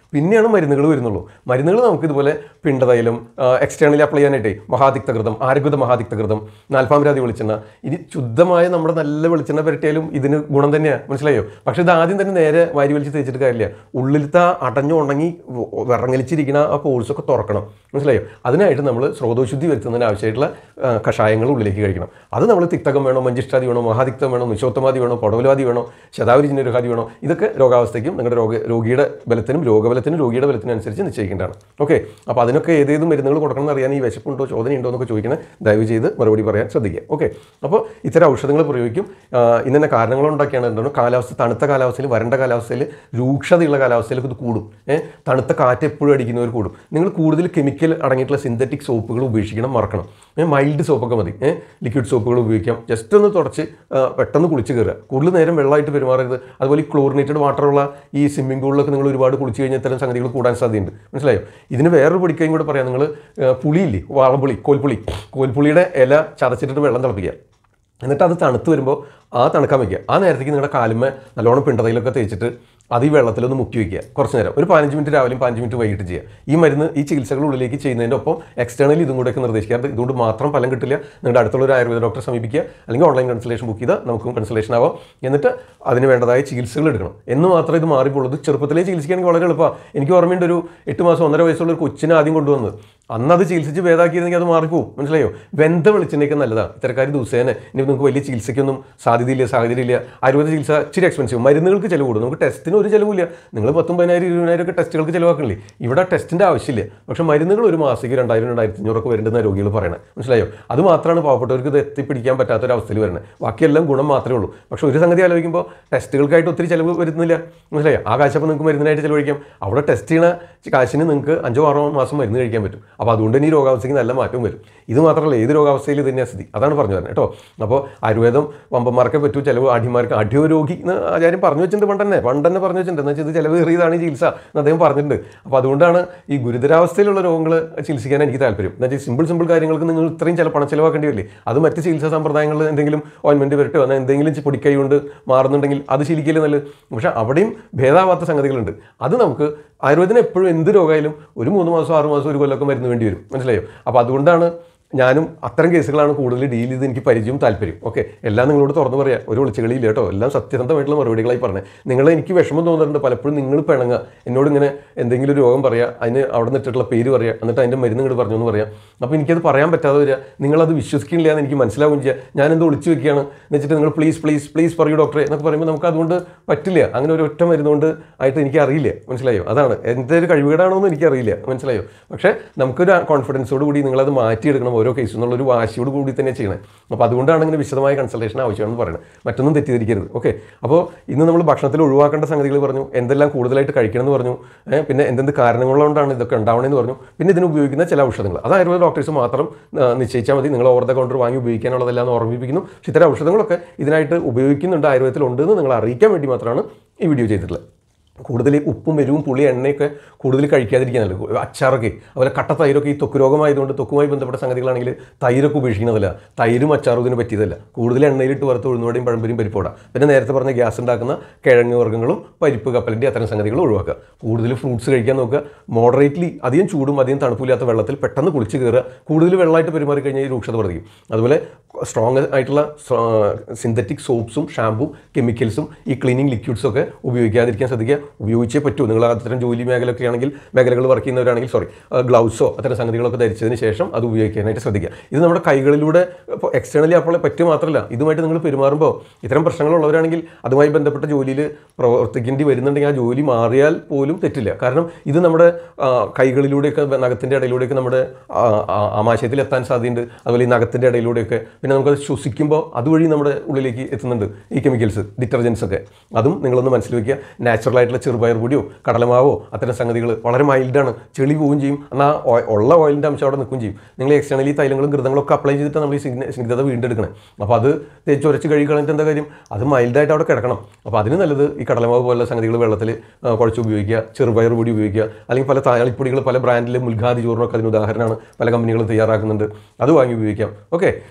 പിന്നെയാണ് മരുന്നുകൾ വരുന്നുള്ളൂ മരുന്നുകൾ നമുക്ക് ഇതുപോലെ പിണ്ടതൈലം എക്സ്റ്റേണലി അപ്ലൈ ചെയ്യാനായിട്ടേ മഹാതിക്തകൃതം ആരോഗ്യത മഹാതിക്തകൃതം നാൽപ്പാമരാതി വെളിച്ചെണ്ണ ഇനി ശുദ്ധമായ നമ്മുടെ നല്ല വെളിച്ചെണ്ണ പുരട്ടിയാലും ഇതിന് ഗുണം തന്നെയാണ് മനസ്സിലായോ പക്ഷേ ഇത് ആദ്യം തന്നെ നേരെ വാരി വലിച്ച് തേച്ചിട്ട് കാര്യമില്ല ഉള്ളിലത്തെ ആ അടഞ്ഞു ഉണങ്ങി വിറങ്ങലിച്ചിരിക്കുന്ന ആ പോൾസൊക്കെ തുറക്കണം മനസ്സിലായോ അതിനായിട്ട് നമ്മൾ സ്രോതോശുദ്ധി വരുത്തുന്നതിന് ആവശ്യമായിട്ടുള്ള ആ, കഷായങ്ങൾ ഉള്ളിലേക്ക് കഴിക്കണം അത് നമ്മൾ തിക്തകം വേണോ മഞ്ചിഷ്ടാതി വേണോ മഹാതിക്തം വേണോ നിശോത്തമാതി വേണോ പൊടവലാതി വേണോ ശതാവരി ജിന്നരുഹാതി വേണോ ഇതൊക്കെ രോഗാവസ്ഥയ്ക്കും നിങ്ങളുടെ രോഗ രോഗിയുടെ ബലത്തിനും രോഗബലത്തിനും രോഗിയുടെ ബലത്തിനും അനുസരിച്ച് നിശ്ചയിക്കേണ്ടതാണ് ഓക്കെ അപ്പോൾ അതിനൊക്കെ ഏതേത് മരുന്നുകൾ കൊടുക്കണം എന്ന് അറിയാൻ ഈ വിശപ്പുണ്ടോ ചോദനയുണ്ടോ എന്നൊക്കെ ചോദിക്കണേ ദയവ് ചെയ്ത് മറുപടി പറയാൻ ശ്രദ്ധിക്കുക ഓക്കെ അപ്പോൾ ഇത്തരം ഔഷധങ്ങൾ പ്രയോഗിക്കും ആ, ഇന്ന കാരണങ്ങളുണ്ടാക്കിയാണ് എന്താണ് കാലാവസ്ഥ തണുത്ത കാലാവസ്ഥയിൽ വരണ്ട കാലാവസ്ഥയിൽ രൂക്ഷതയുള്ള കാലാവസ്ഥയിലൊക്കെ ഇത് കൂടും ഏഹ് തണുത്ത കാറ്റ് എപ്പോഴും അടിക്കുന്നവർ കൂടും നിങ്ങൾ കൂടുതൽ കെമിക്കൽ അടങ്ങിയിട്ടുള്ള സിന്തറ്റിക് സോപ്പുകൾ ഉപേക്ഷിക്കണം മറക്കണം ഏഹ് മൈൽഡ് സോപ്പൊക്കെ മതി ഏഹ് ലിക്വിഡ് സോപ്പുകൾ ഉപയോഗിക്കാം ജസ്റ്റ് ഒന്ന് തുടച്ച് ആ, പെട്ടെന്ന് കുളിച്ച് കയറുക കൂടുതൽ നേരം വെള്ളമായിട്ട് പെരുമാറരുത് അതുപോലെ ഈ ക്ലോറിനേറ്റഡ് വാട്ടറുള്ള ഈ സ്വിമ്മിംഗ് പൂളിലൊക്കെ നിങ്ങൾ ഒരുപാട് കുളിച്ച് കഴിഞ്ഞാൽ ഇത്തരം സംഗതികൾ കൂടാൻ സാധ്യതയുണ്ട് മനസ്സിലായോ ഇതിന് വേറൊരു പൊടിക്കയും കൂടെ പറയാം നിങ്ങൾ പുളിയില്ലേ വാളംപുളി കോൽപ്പുളി കോൽപ്പുളിയുടെ ഇല ചതച്ചിട്ടിട്ട് വെള്ളം തിളപ്പിക്കുക എന്നിട്ട് അത് തണുത്ത് വരുമ്പോൾ ആ തണുക്കാൻ വയ്ക്കുക ആ നേരത്തേക്ക് നിങ്ങളുടെ കാലുമ്മ നല്ലോണം പിണ്ടതയിലൊക്കെ തേച്ചിട്ട് അത് ഈ വെള്ളത്തിലൊന്ന് മുക്കി വയ്ക്കുക കുറച്ച് നേരം ഒരു പതിനഞ്ച് മിനിറ്റ് രാവിലെയും പതിനഞ്ച് മിനിറ്റ് വൈകിട്ട് ചെയ്യുക ഈ മരുന്ന് ഈ ചികിത്സകൾ ഉള്ളിലേക്ക് ചെയ്യുന്നതിൻ്റെ ഒപ്പം എക്സ്റ്റേണലി ഇതും കൂടെയൊക്കെ നിർദ്ദേശിക്കാറുണ്ട് ഇതുകൊണ്ട് മാത്രം ഫലം കിട്ടില്ല നിങ്ങളുടെ അടുത്തുള്ള ഒരു ആയുർവേദ ഡോക്ടറെ സമീപിക്കുക അല്ലെങ്കിൽ ഓൺലൈൻ കൺസൾട്ടേഷൻ ബുക്ക് ചെയ്താൽ നമുക്കും കൺസൾട്ടേഷൻ ആവാം എന്നിട്ട് അതിന് വേണ്ടതായ ചികിത്സകൾ എടുക്കണം എന്ന് മാത്രമേ ഇത് മാറിപ്പോളൂ ഇത് ചെറുപ്പത്തിലേ ചികിത്സിക്കുകയാണെങ്കിൽ വളരെ എളുപ്പമാണ് എനിക്ക് ഓർമ്മയുണ്ട് ഒരു എട്ട് മാസം ഒന്നര വയസ്സുള്ള ഒരു കൊച്ചിനെ ആദ്യം കൊണ്ടുവന്നത് അന്ന് അത് ചികിത്സിച്ച് ഭേദാക്കിയിരുന്നെങ്കിൽ അത് മാറിപ്പോവും മനസ്സിലായോ വെന്ത വെളിച്ചെണ്ണയൊക്കെ നല്ലതാണ് ഇത്തരക്കാർ ദിവസേന ഇനി നിങ്ങൾക്ക് വലിയ ചികിത്സയ്ക്കൊന്നും സാധ്യതയില്ല സാഹചര്യമില്ല ആയുർവേദ ചികിത്സ ഇച്ചിരി എക്സ്പെൻസീവ് മരുന്നുകൾക്ക് ചിലവ് കൂടും നമുക്ക് ടെസ്റ്റിന് ഒരു ചിലവില്ല നിങ്ങൾ പത്തും പതിനായിരം ഇരുപതിനായിരം ഒക്കെ ടെസ്റ്റുകൾക്ക് ചിലവാക്കണില്ലേ ഇവിടെ ടെസ്റ്റിൻ്റെ ആവശ്യമില്ല പക്ഷേ മരുന്നുകൾ ഒരു മാസത്തേക്ക് രണ്ടായിരം രണ്ടായിരത്തി അഞ്ഞൂറൊക്കെ വരേണ്ടുന്ന രോഗികൾ പറയണത് മനസ്സിലായോ അത് മാത്രമാണ് പാവപ്പെട്ടവർക്ക് ഇത് എത്തിപ്പിടിക്കാൻ പറ്റാത്തൊരവസ്ഥയിൽ വരുന്നത് ബാക്കിയെല്ലാം ഗുണം മാത്രമേ ഉള്ളൂ പക്ഷേ ഒരു സംഗതി ആലോചിക്കുമ്പോൾ ടെസ്റ്റുകൾക്കായിട്ട് ഒത്തിരി ചിലവ് വരുന്നില്ല മനസ്സിലായോ ആ കാശപ്പോൾ നിങ്ങൾക്ക് മരുന്നിനായിട്ട് ചിലവഴിക്കാം അവിടെ ടെസ്റ്റ് ചെയ്യണ കാശിന് നിങ്ങൾക്ക് അഞ്ചോ ആറോ മാസം മരുന്ന് കഴിക്കാൻ പറ്റും അപ്പോൾ അതുകൊണ്ട് തന്നെ ഈ രോഗാവസ്ഥയ്ക്ക് നല്ല മാറ്റവും വരും ഇത് മാത്രമല്ല ഏത് രോഗാവസ്ഥയിൽ ഇത് തന്നെയാണ് സ്ഥിതി അതാണ് പറഞ്ഞു തരുന്നത് കേട്ടോ അപ്പോൾ ആയുർവേദം വമ്പന്മാർക്കെ പറ്റൂ ചിലവ് ആഢ്യന്മാർക്ക് അഢ്യരോഗി എന്ന് ആചാര്യം പറഞ്ഞു വെച്ചിട്ടുണ്ട് പണ്ട് തന്നെ പണ്ട് തന്നെ പറഞ്ഞു വെച്ചിട്ടുണ്ട് എന്ന് വെച്ചാൽ ഇത് ചിലവ് കയറിയതാണ് ഈ ചികിത്സ എന്ന് അദ്ദേഹം പറഞ്ഞിട്ടുണ്ട് അപ്പോൾ അതുകൊണ്ടാണ് ഈ ഗുരുതരാവസ്ഥയിലുള്ള രോഗങ്ങൾ ചികിത്സിക്കാൻ എനിക്ക് താല്പര്യം എന്ന് വെച്ചാൽ സിമ്പിൾ സിമ്പിൾ കാര്യങ്ങൾക്ക് നിങ്ങൾ ഇത്രയും ചില പണം ചിലവാക്കേണ്ടി വരില്ലേ അത് മറ്റ് ചികിത്സാ സമ്പ്രദായങ്ങളിൽ എന്തെങ്കിലും ഓയിൻമെൻറ്റ് വരട്ടോ എന്നാൽ എന്തെങ്കിലും ചി- പൊടിക്കൈ കൊണ്ട് മാറുന്നുണ്ടെങ്കിൽ അത് ശീലിക്കല് നല്ലത് പക്ഷേ അവിടെയും ഭേദാവാത്ത സംഗതികളുണ്ട് അത് നമുക്ക് ആയുർവേദത്തിന് എപ്പോഴും എന്ത് രോഗമായാലും ഒരു മൂന്ന് മാസം ആറ് മാസം ഒരു കൊല്ലമൊക്കെ മരുന്ന് വേണ്ടി വരും മനസ്സിലായോ അപ്പോൾ അതുകൊണ്ടാണ് ഞാനും അത്തരം കേസുകളാണ് കൂടുതൽ ഡീൽ ചെയ്ത് എനിക്ക് പരിചയം താല്പര്യം ഓക്കെ എല്ലാം നിങ്ങളോട് തുറന്നു പറയാം ഒരു ഒളിച്ചുകളിയില്ല കേട്ടോ എല്ലാം സത്യസന്ധമായിട്ടുള്ള മറുപടികളായി പറഞ്ഞത് നിങ്ങൾ എനിക്ക് വിഷമം തോന്നുന്നുണ്ട് പലപ്പോഴും നിങ്ങൾ പിണങ്ങുക എന്നോട് ഇങ്ങനെ എന്തെങ്കിലും ഒരു രോഗം പറയാം അതിന് അവിടെ നിന്നിട്ടുള്ള പേര് പറയാം എന്നിട്ട് അതിൻ്റെ മരുന്ന് ഇങ്ങോട്ട് പറഞ്ഞു എന്ന് പറയാം അപ്പോൾ എനിക്കത് പറയാൻ പറ്റാതെ വരിക നിങ്ങളത് വിശ്വസിക്കുന്നില്ല എന്ന് എനിക്ക് മനസ്സിലാവുകയും ചെയ്യാം ഞാനെന്തോ ഒളിച്ചു വെക്കുകയാണ് എന്ന് വെച്ചിട്ട് നിങ്ങൾ പ്ലീസ് പ്ലീസ് പ്ലീസ് പറയൂ ഡോക്ടറെ എന്നൊക്കെ പറയുമ്പോൾ നമുക്ക് അതുകൊണ്ട് പറ്റില്ല അങ്ങനെ ഒരു ഒറ്റ മരുന്നുകൊണ്ട് ആയിട്ട് എനിക്ക് അറിയില്ല മനസ്സിലായോ അതാണ് എൻ്റെ ഒരു കഴിവുകേടാണോ എന്ന് എനിക്കറിയില്ല മനസ്സിലായോ പക്ഷേ നമുക്കൊരു കോൺഫിഡൻസോട് കൂടി നിങ്ങളത് മാറ്റിയെടുക്കണം ഓരോ കേസും എന്നുള്ളൊരു വാശിയോട് കൂടി തന്നെ ചെയ്യണം അപ്പോൾ അതുകൊണ്ടാണ് ഇങ്ങനെ വിശദമായ കൺസൾട്ടേഷൻ ആവശ്യമാണെന്ന് പറയുന്നത് മറ്റൊന്നും തെറ്റിദ്ധരിക്കരുത് ഓക്കെ അപ്പോൾ ഇന്ന് നമ്മൾ ഭക്ഷണത്തിൽ ഒഴിവാക്കേണ്ട സംഗതികൾ പറഞ്ഞു എന്തെല്ലാം കൂടുതലായിട്ട് കഴിക്കണം എന്ന് പറഞ്ഞു ഏ, പിന്നെ എന്തെന്ത് കാരണങ്ങളുകൊണ്ടാണ് ഇതൊക്കെ ഉണ്ടാവണമെന്ന് പറഞ്ഞു പിന്നെ ഇതിന് ഉപയോഗിക്കുന്ന ചില ഔഷധങ്ങൾ അത് ആയുർവേദ ഡോക്ടേഴ്സ് മാത്രം ആ, നിശ്ചയിച്ചാൽ മതി നിങ്ങൾ ഓവർ ദ കൗണ്ടർ വാങ്ങി ഉപയോഗിക്കാനുള്ളതെല്ലാം എന്ന് ഓർമ്മിപ്പിക്കുന്നു പക്ഷേ ഇത്തരം ഔഷധങ്ങളൊക്കെ ഇതിനായിട്ട് ഉപയോഗിക്കുന്നുണ്ട് ആയുർവേദത്തിൽ ഉണ്ട് എന്ന് നിങ്ങൾ അറിയിക്കാൻ വേണ്ടി മാത്രമാണ് ഈ വീഡിയോ ചെയ്തിട്ടുള്ളത് കൂടുതൽ ഈ ഉപ്പും എരിവും പുളി എണ്ണയൊക്കെ കൂടുതൽ കഴിക്കാതിരിക്കാനല്ല അച്ചാറൊക്കെ അതുപോലെ കട്ട തൈരൊക്കെ ഈ തൊക്ക് രോഗമായതുകൊണ്ട് തൊക്കുമായി ബന്ധപ്പെട്ട സംഗതികളാണെങ്കിൽ തൈരൊക്കെ ഉപേക്ഷിക്കുന്നതല്ല തൈരും അച്ചാറും ഇതിന് പറ്റിയതല്ല കൂടുതൽ എണ്ണയിലിട്ട് വറുത്ത് ഉഴുന്നുവടയും പഴംപരിയും പരിപ്പോട പിന്നെ നേരത്തെ പറഞ്ഞ ഗ്യാസ് ഉണ്ടാക്കുന്ന കിഴങ്ങ് വർഗ്ഗങ്ങളും പരിപ്പ് കപ്പലിൻ്റെ അത്തരം സംഗതികളും ഒഴിവാക്കുക കൂടുതൽ ഫ്രൂട്ട്സ് കഴിക്കാൻ നോക്കുക മോഡറേറ്റ്ലി അധികം ചൂടും അധികം തണുപ്പില്ലാത്ത വെള്ളത്തിൽ പെട്ടെന്ന് കുളിച്ച് കയറുക കൂടുതൽ വെള്ളമായിട്ട് പെരുമാറി കഴിഞ്ഞാൽ ഈ രൂക്ഷത വർദ്ധിക്കും അതുപോലെ സ്ട്രോങ് ആയിട്ടുള്ള സിന്തറ്റിക് സോപ്സും ഷാമ്പും കെമിക്കൽസും ഈ ക്ലീനിങ് ലിക്വിഡ്സും ഒക്കെ ഉപയോഗിക്കാതിരിക്കാൻ ശ്രദ്ധിക്കുക ഉപയോഗിച്ചേ പറ്റൂ നിങ്ങൾ അത്തരം ജോലി മേഖലയൊക്കെ ആണെങ്കിൽ മേഖലകൾ വർക്ക് ചെയ്യുന്നവരാണെങ്കിൽ സോറി ഗ്ലൗസോ അത്തരം സംഗതികളൊക്കെ ധരിച്ചതിന് ശേഷം അത് ഉപയോഗിക്കാനായിട്ട് ശ്രദ്ധിക്കുക ഇത് നമ്മുടെ കൈകളിലൂടെ ഇപ്പോൾ എക്സ്റ്റേണലി അപ്പോൾ പറ്റുക മാത്രമല്ല ഇതുമായിട്ട് നിങ്ങൾ പെരുമാറുമ്പോൾ ഇത്തരം പ്രശ്നങ്ങളുള്ളവരാണെങ്കിൽ അതുമായി ബന്ധപ്പെട്ട ജോലിയിൽ പ്രവർത്തിക്കേണ്ടി വരുന്നുണ്ടെങ്കിൽ ആ ജോലി മാറിയാൽ പോലും തെറ്റില്ല കാരണം ഇത് നമ്മുടെ ആ, കൈകളിലൂടെയൊക്കെ നഖത്തിൻ്റെ ഇടയിലൂടെയൊക്കെ നമ്മുടെ ആ, ആ, ആമാശയത്തിൽ എത്താൻ സാധ്യതയുണ്ട് അതുപോലെ ഈ നഖത്തിൻ്റെ ഇടയിലൂടെയൊക്കെ പിന്നെ നമുക്കത് ശ്വസിക്കുമ്പോൾ അതുവഴി നമ്മുടെ ഉള്ളിലേക്ക് എത്തുന്നുണ്ട് ഈ കെമിക്കൽസ് ഡിറ്റർജൻസ് ഒക്കെ അതും നിങ്ങളൊന്ന് മനസ്സിൽ വയ്ക്കുക നാച്ചുറൽ ആയിട്ടുള്ള ചെറുപയർ പൊടിയോ കടലമാവോ അത്തരം സംഗതികൾ വളരെ മൈൽഡാണ് ചെളി പോവുകയും ചെയ്യും എന്നാൽ ഓ- ഉള്ള ഓയിലിൻ്റെ അംശം അവിടെ നിൽക്കുകയും ചെയ്യും നിങ്ങൾ എക്സ്റ്റേണലി തൈലങ്ങളും ഘൃതങ്ങളും ഒക്കെ അപ്ലൈ ചെയ്തിട്ട് നമ്മൾ ഈ സ്നിഗ്ധ- സ്നിഗ്ധത വീണ്ടെടുക്കണം അപ്പോൾ അത് തേച്ച് ഉരച്ച് കഴുകി കളഞ്ഞിട്ട് എന്താ കാര്യം അത് മൈൽഡായിട്ട് അവിടെ കിടക്കണം അപ്പോൾ അതിന് നല്ലത് ഈ കടലമാവ് പോലുള്ള സംഗതികൾ വെള്ളത്തിൽ ആ, കുഴച്ച് ഉപയോഗിക്കുക ചെറുപയർ പൊടി ഉപയോഗിക്കുക അല്ലെങ്കിൽ പല താളിപ്പൊടികൾ പല ബ്രാൻഡിലെ മുൽഖാദി ചോറിനൊക്കെ അതിന് ഉദാഹരണമാണ് പല കമ്പനികളും തയ്യാറാക്കുന്നുണ്ട് അത് വാങ്ങി ഉപയോഗിക്കാം ഓക്കെ അപ്പോൾ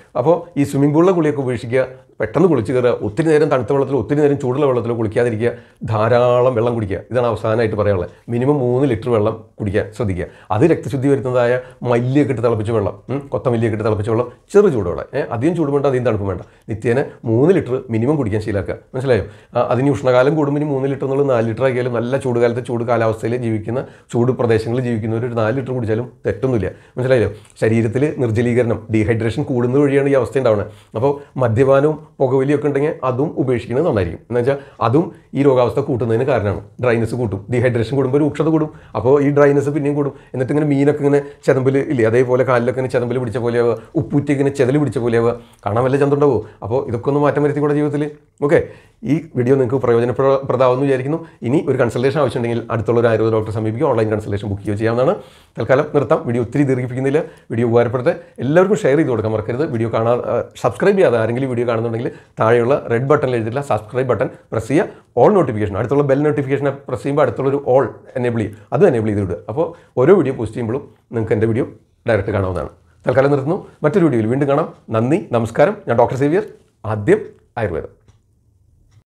ഈ സ്വിമ്മിംഗ് പൂളിലെ കുളിയൊക്കെ ഉപേക്ഷിക്കുക പെട്ടെന്ന് കുളിച്ച് കയറുക ഒത്തിരി നേരം തണുത്ത വെള്ളത്തിലോ ഒത്തിരി നേരം ചൂടുള്ള വെള്ളത്തിലോ കുളിക്കാതിരിക്കുക ധാരാളം വെള്ളം കുടിക്കുക ഇതാണ് അവസാനമായിട്ട് പറയാനുള്ളത് മിനിമം മൂന്ന് ലിറ്റർ വെള്ളം കുടിക്കാൻ ശ്രദ്ധിക്കുക അത് രക്തശുദ്ധി വരുന്നതായ മല്ലിയൊക്കെ ഇട്ട് തിളപ്പിച്ച വെള്ളം ഉം, കൊത്തമല്ലിയൊക്കെ ഇട്ട് തിളപ്പിച്ച വെള്ളം ചെറു ചൂടോടെ ഏ, അധികം ചൂട് വേണ്ട അധികം തണുപ്പ് വേണ്ട നിത്യേന മൂന്ന് ലിറ്റർ മിനിമം കുടിക്കാൻ ശീലാക്കുക മനസ്സിലായോ ആ, അതിന് ഉഷ്ണകാലം കൂടുമ്പോൾ ഇനി മൂന്ന് ലിറ്റർ എന്നുള്ളത് നാല് ലിറ്റർ ആക്കിയാലും നല്ല ചൂട് കാലത്ത് ചൂട് കാലാവസ്ഥയിൽ ജീവിക്കുന്ന ചൂട് പ്രദേശങ്ങളിൽ ജീവിക്കുന്നവർ ഒരു നാല് ലിറ്റർ കുടിച്ചാലും തെറ്റൊന്നുമില്ല മനസ്സിലായോ ശരീരത്തിൽ നിർജ്ജലീകരണം ഡീഹൈഡ്രേഷൻ കൂടുന്നത് വഴിയാണ് ഈ അവസ്ഥ ഉണ്ടാവുന്നത് അപ്പോൾ മദ്യപാനവും പുകവലിയൊക്കെ ഉണ്ടെങ്കിൽ അതും ഉപേക്ഷിക്കുന്നത് നന്നായിരിക്കും എന്ന് വെച്ചാൽ അതും ഈ രോഗാവസ്ഥ കൂട്ടുന്നതിന് കാരണമാണ് ഡ്രൈനസ് കൂട്ടും ഡീഹൈഡ്രേഷൻ കൂടുമ്പോൾ രൂക്ഷത കൂടും അപ്പോൾ ഈ ഡ്രൈനസ് പിന്നെയും കൂടും എന്നിട്ട് ഇങ്ങനെ മീനൊക്കെ ഇങ്ങനെ ചെതമ്പിൽ ഇല്ലേ അതേപോലെ കാലിലൊക്കെ ഇങ്ങനെ ചെതമ്പിൽ പിടിച്ച പോലെയാവുക ഉപ്പൂറ്റി ഇങ്ങനെ ചെതൽ പിടിച്ച പോലെയാവുക കാണാൻ വല്ല ചന്തുണ്ടാവോ അപ്പോൾ ഇതൊക്കെ ഒന്ന് മാറ്റം വരുത്തി കൂടെ ജീവിതത്തിൽ ഓക്കെ ഈ വീഡിയോ നിങ്ങൾക്ക് പ്രയോജനപ്രദമാവെന്ന് വിചാരിക്കുന്നു ഇനി ഒരു കൺസൾട്ടേഷൻ ആവശ്യമുണ്ടെങ്കിൽ അടുത്തുള്ള ഒരു ആയുർവേദ ഡോക്ടറെ സമീപിക്കുക ഓൺലൈൻ കൺസൾട്ടേഷൻ ബുക്ക് ചെയ്യുകയോ ചെയ്യാവുന്നതാണ് തൽക്കാലം നിർത്താം വീഡിയോ ഒത്തിരി ദീർഘിപ്പിക്കുന്നില്ല വീഡിയോ ഉപകാരപ്പെടുത്തെ എല്ലാവർക്കും ഷെയർ ചെയ്ത് കൊടുക്കാൻ മറക്കരുത് വീഡിയോ കാണാൻ സബ്സ്ക്രൈബ് ചെയ്യാതെ ആരെങ്കിലും വീഡിയോ കാണുന്നുണ്ടെങ്കിൽ താഴെയുള്ള റെഡ് ബട്ടണിൽ എഴുതിയിട്ടുള്ള സബ്സ്ക്രൈബ് ബട്ടൺ പ്രസ് ചെയ്യുക ഓൾ നോട്ടിഫിക്കേഷൻ അടുത്തുള്ള ബെൽ നോട്ടിഫിക്കേഷൻ പ്രസ് ചെയ്യുമ്പോൾ അടുത്തുള്ളൊരു ഓൾ എനേബിൾ ചെയ്യും അത് എനേബിൾ ചെയ്ത് വിടുക അപ്പോൾ ഓരോ വീഡിയോ പോസ്റ്റ് ചെയ്യുമ്പോഴും നിങ്ങൾക്ക് എൻ്റെ വീഡിയോ ഡയറക്റ്റ് കാണാവുന്നതാണ് തൽക്കാലം നിർത്തുന്നു മറ്റൊരു വീഡിയോയിൽ വീണ്ടും കാണാം നന്ദി നമസ്കാരം ഞാൻ ഡോക്ടർ സേവിയർ ആദ്യം ആയുർവേദം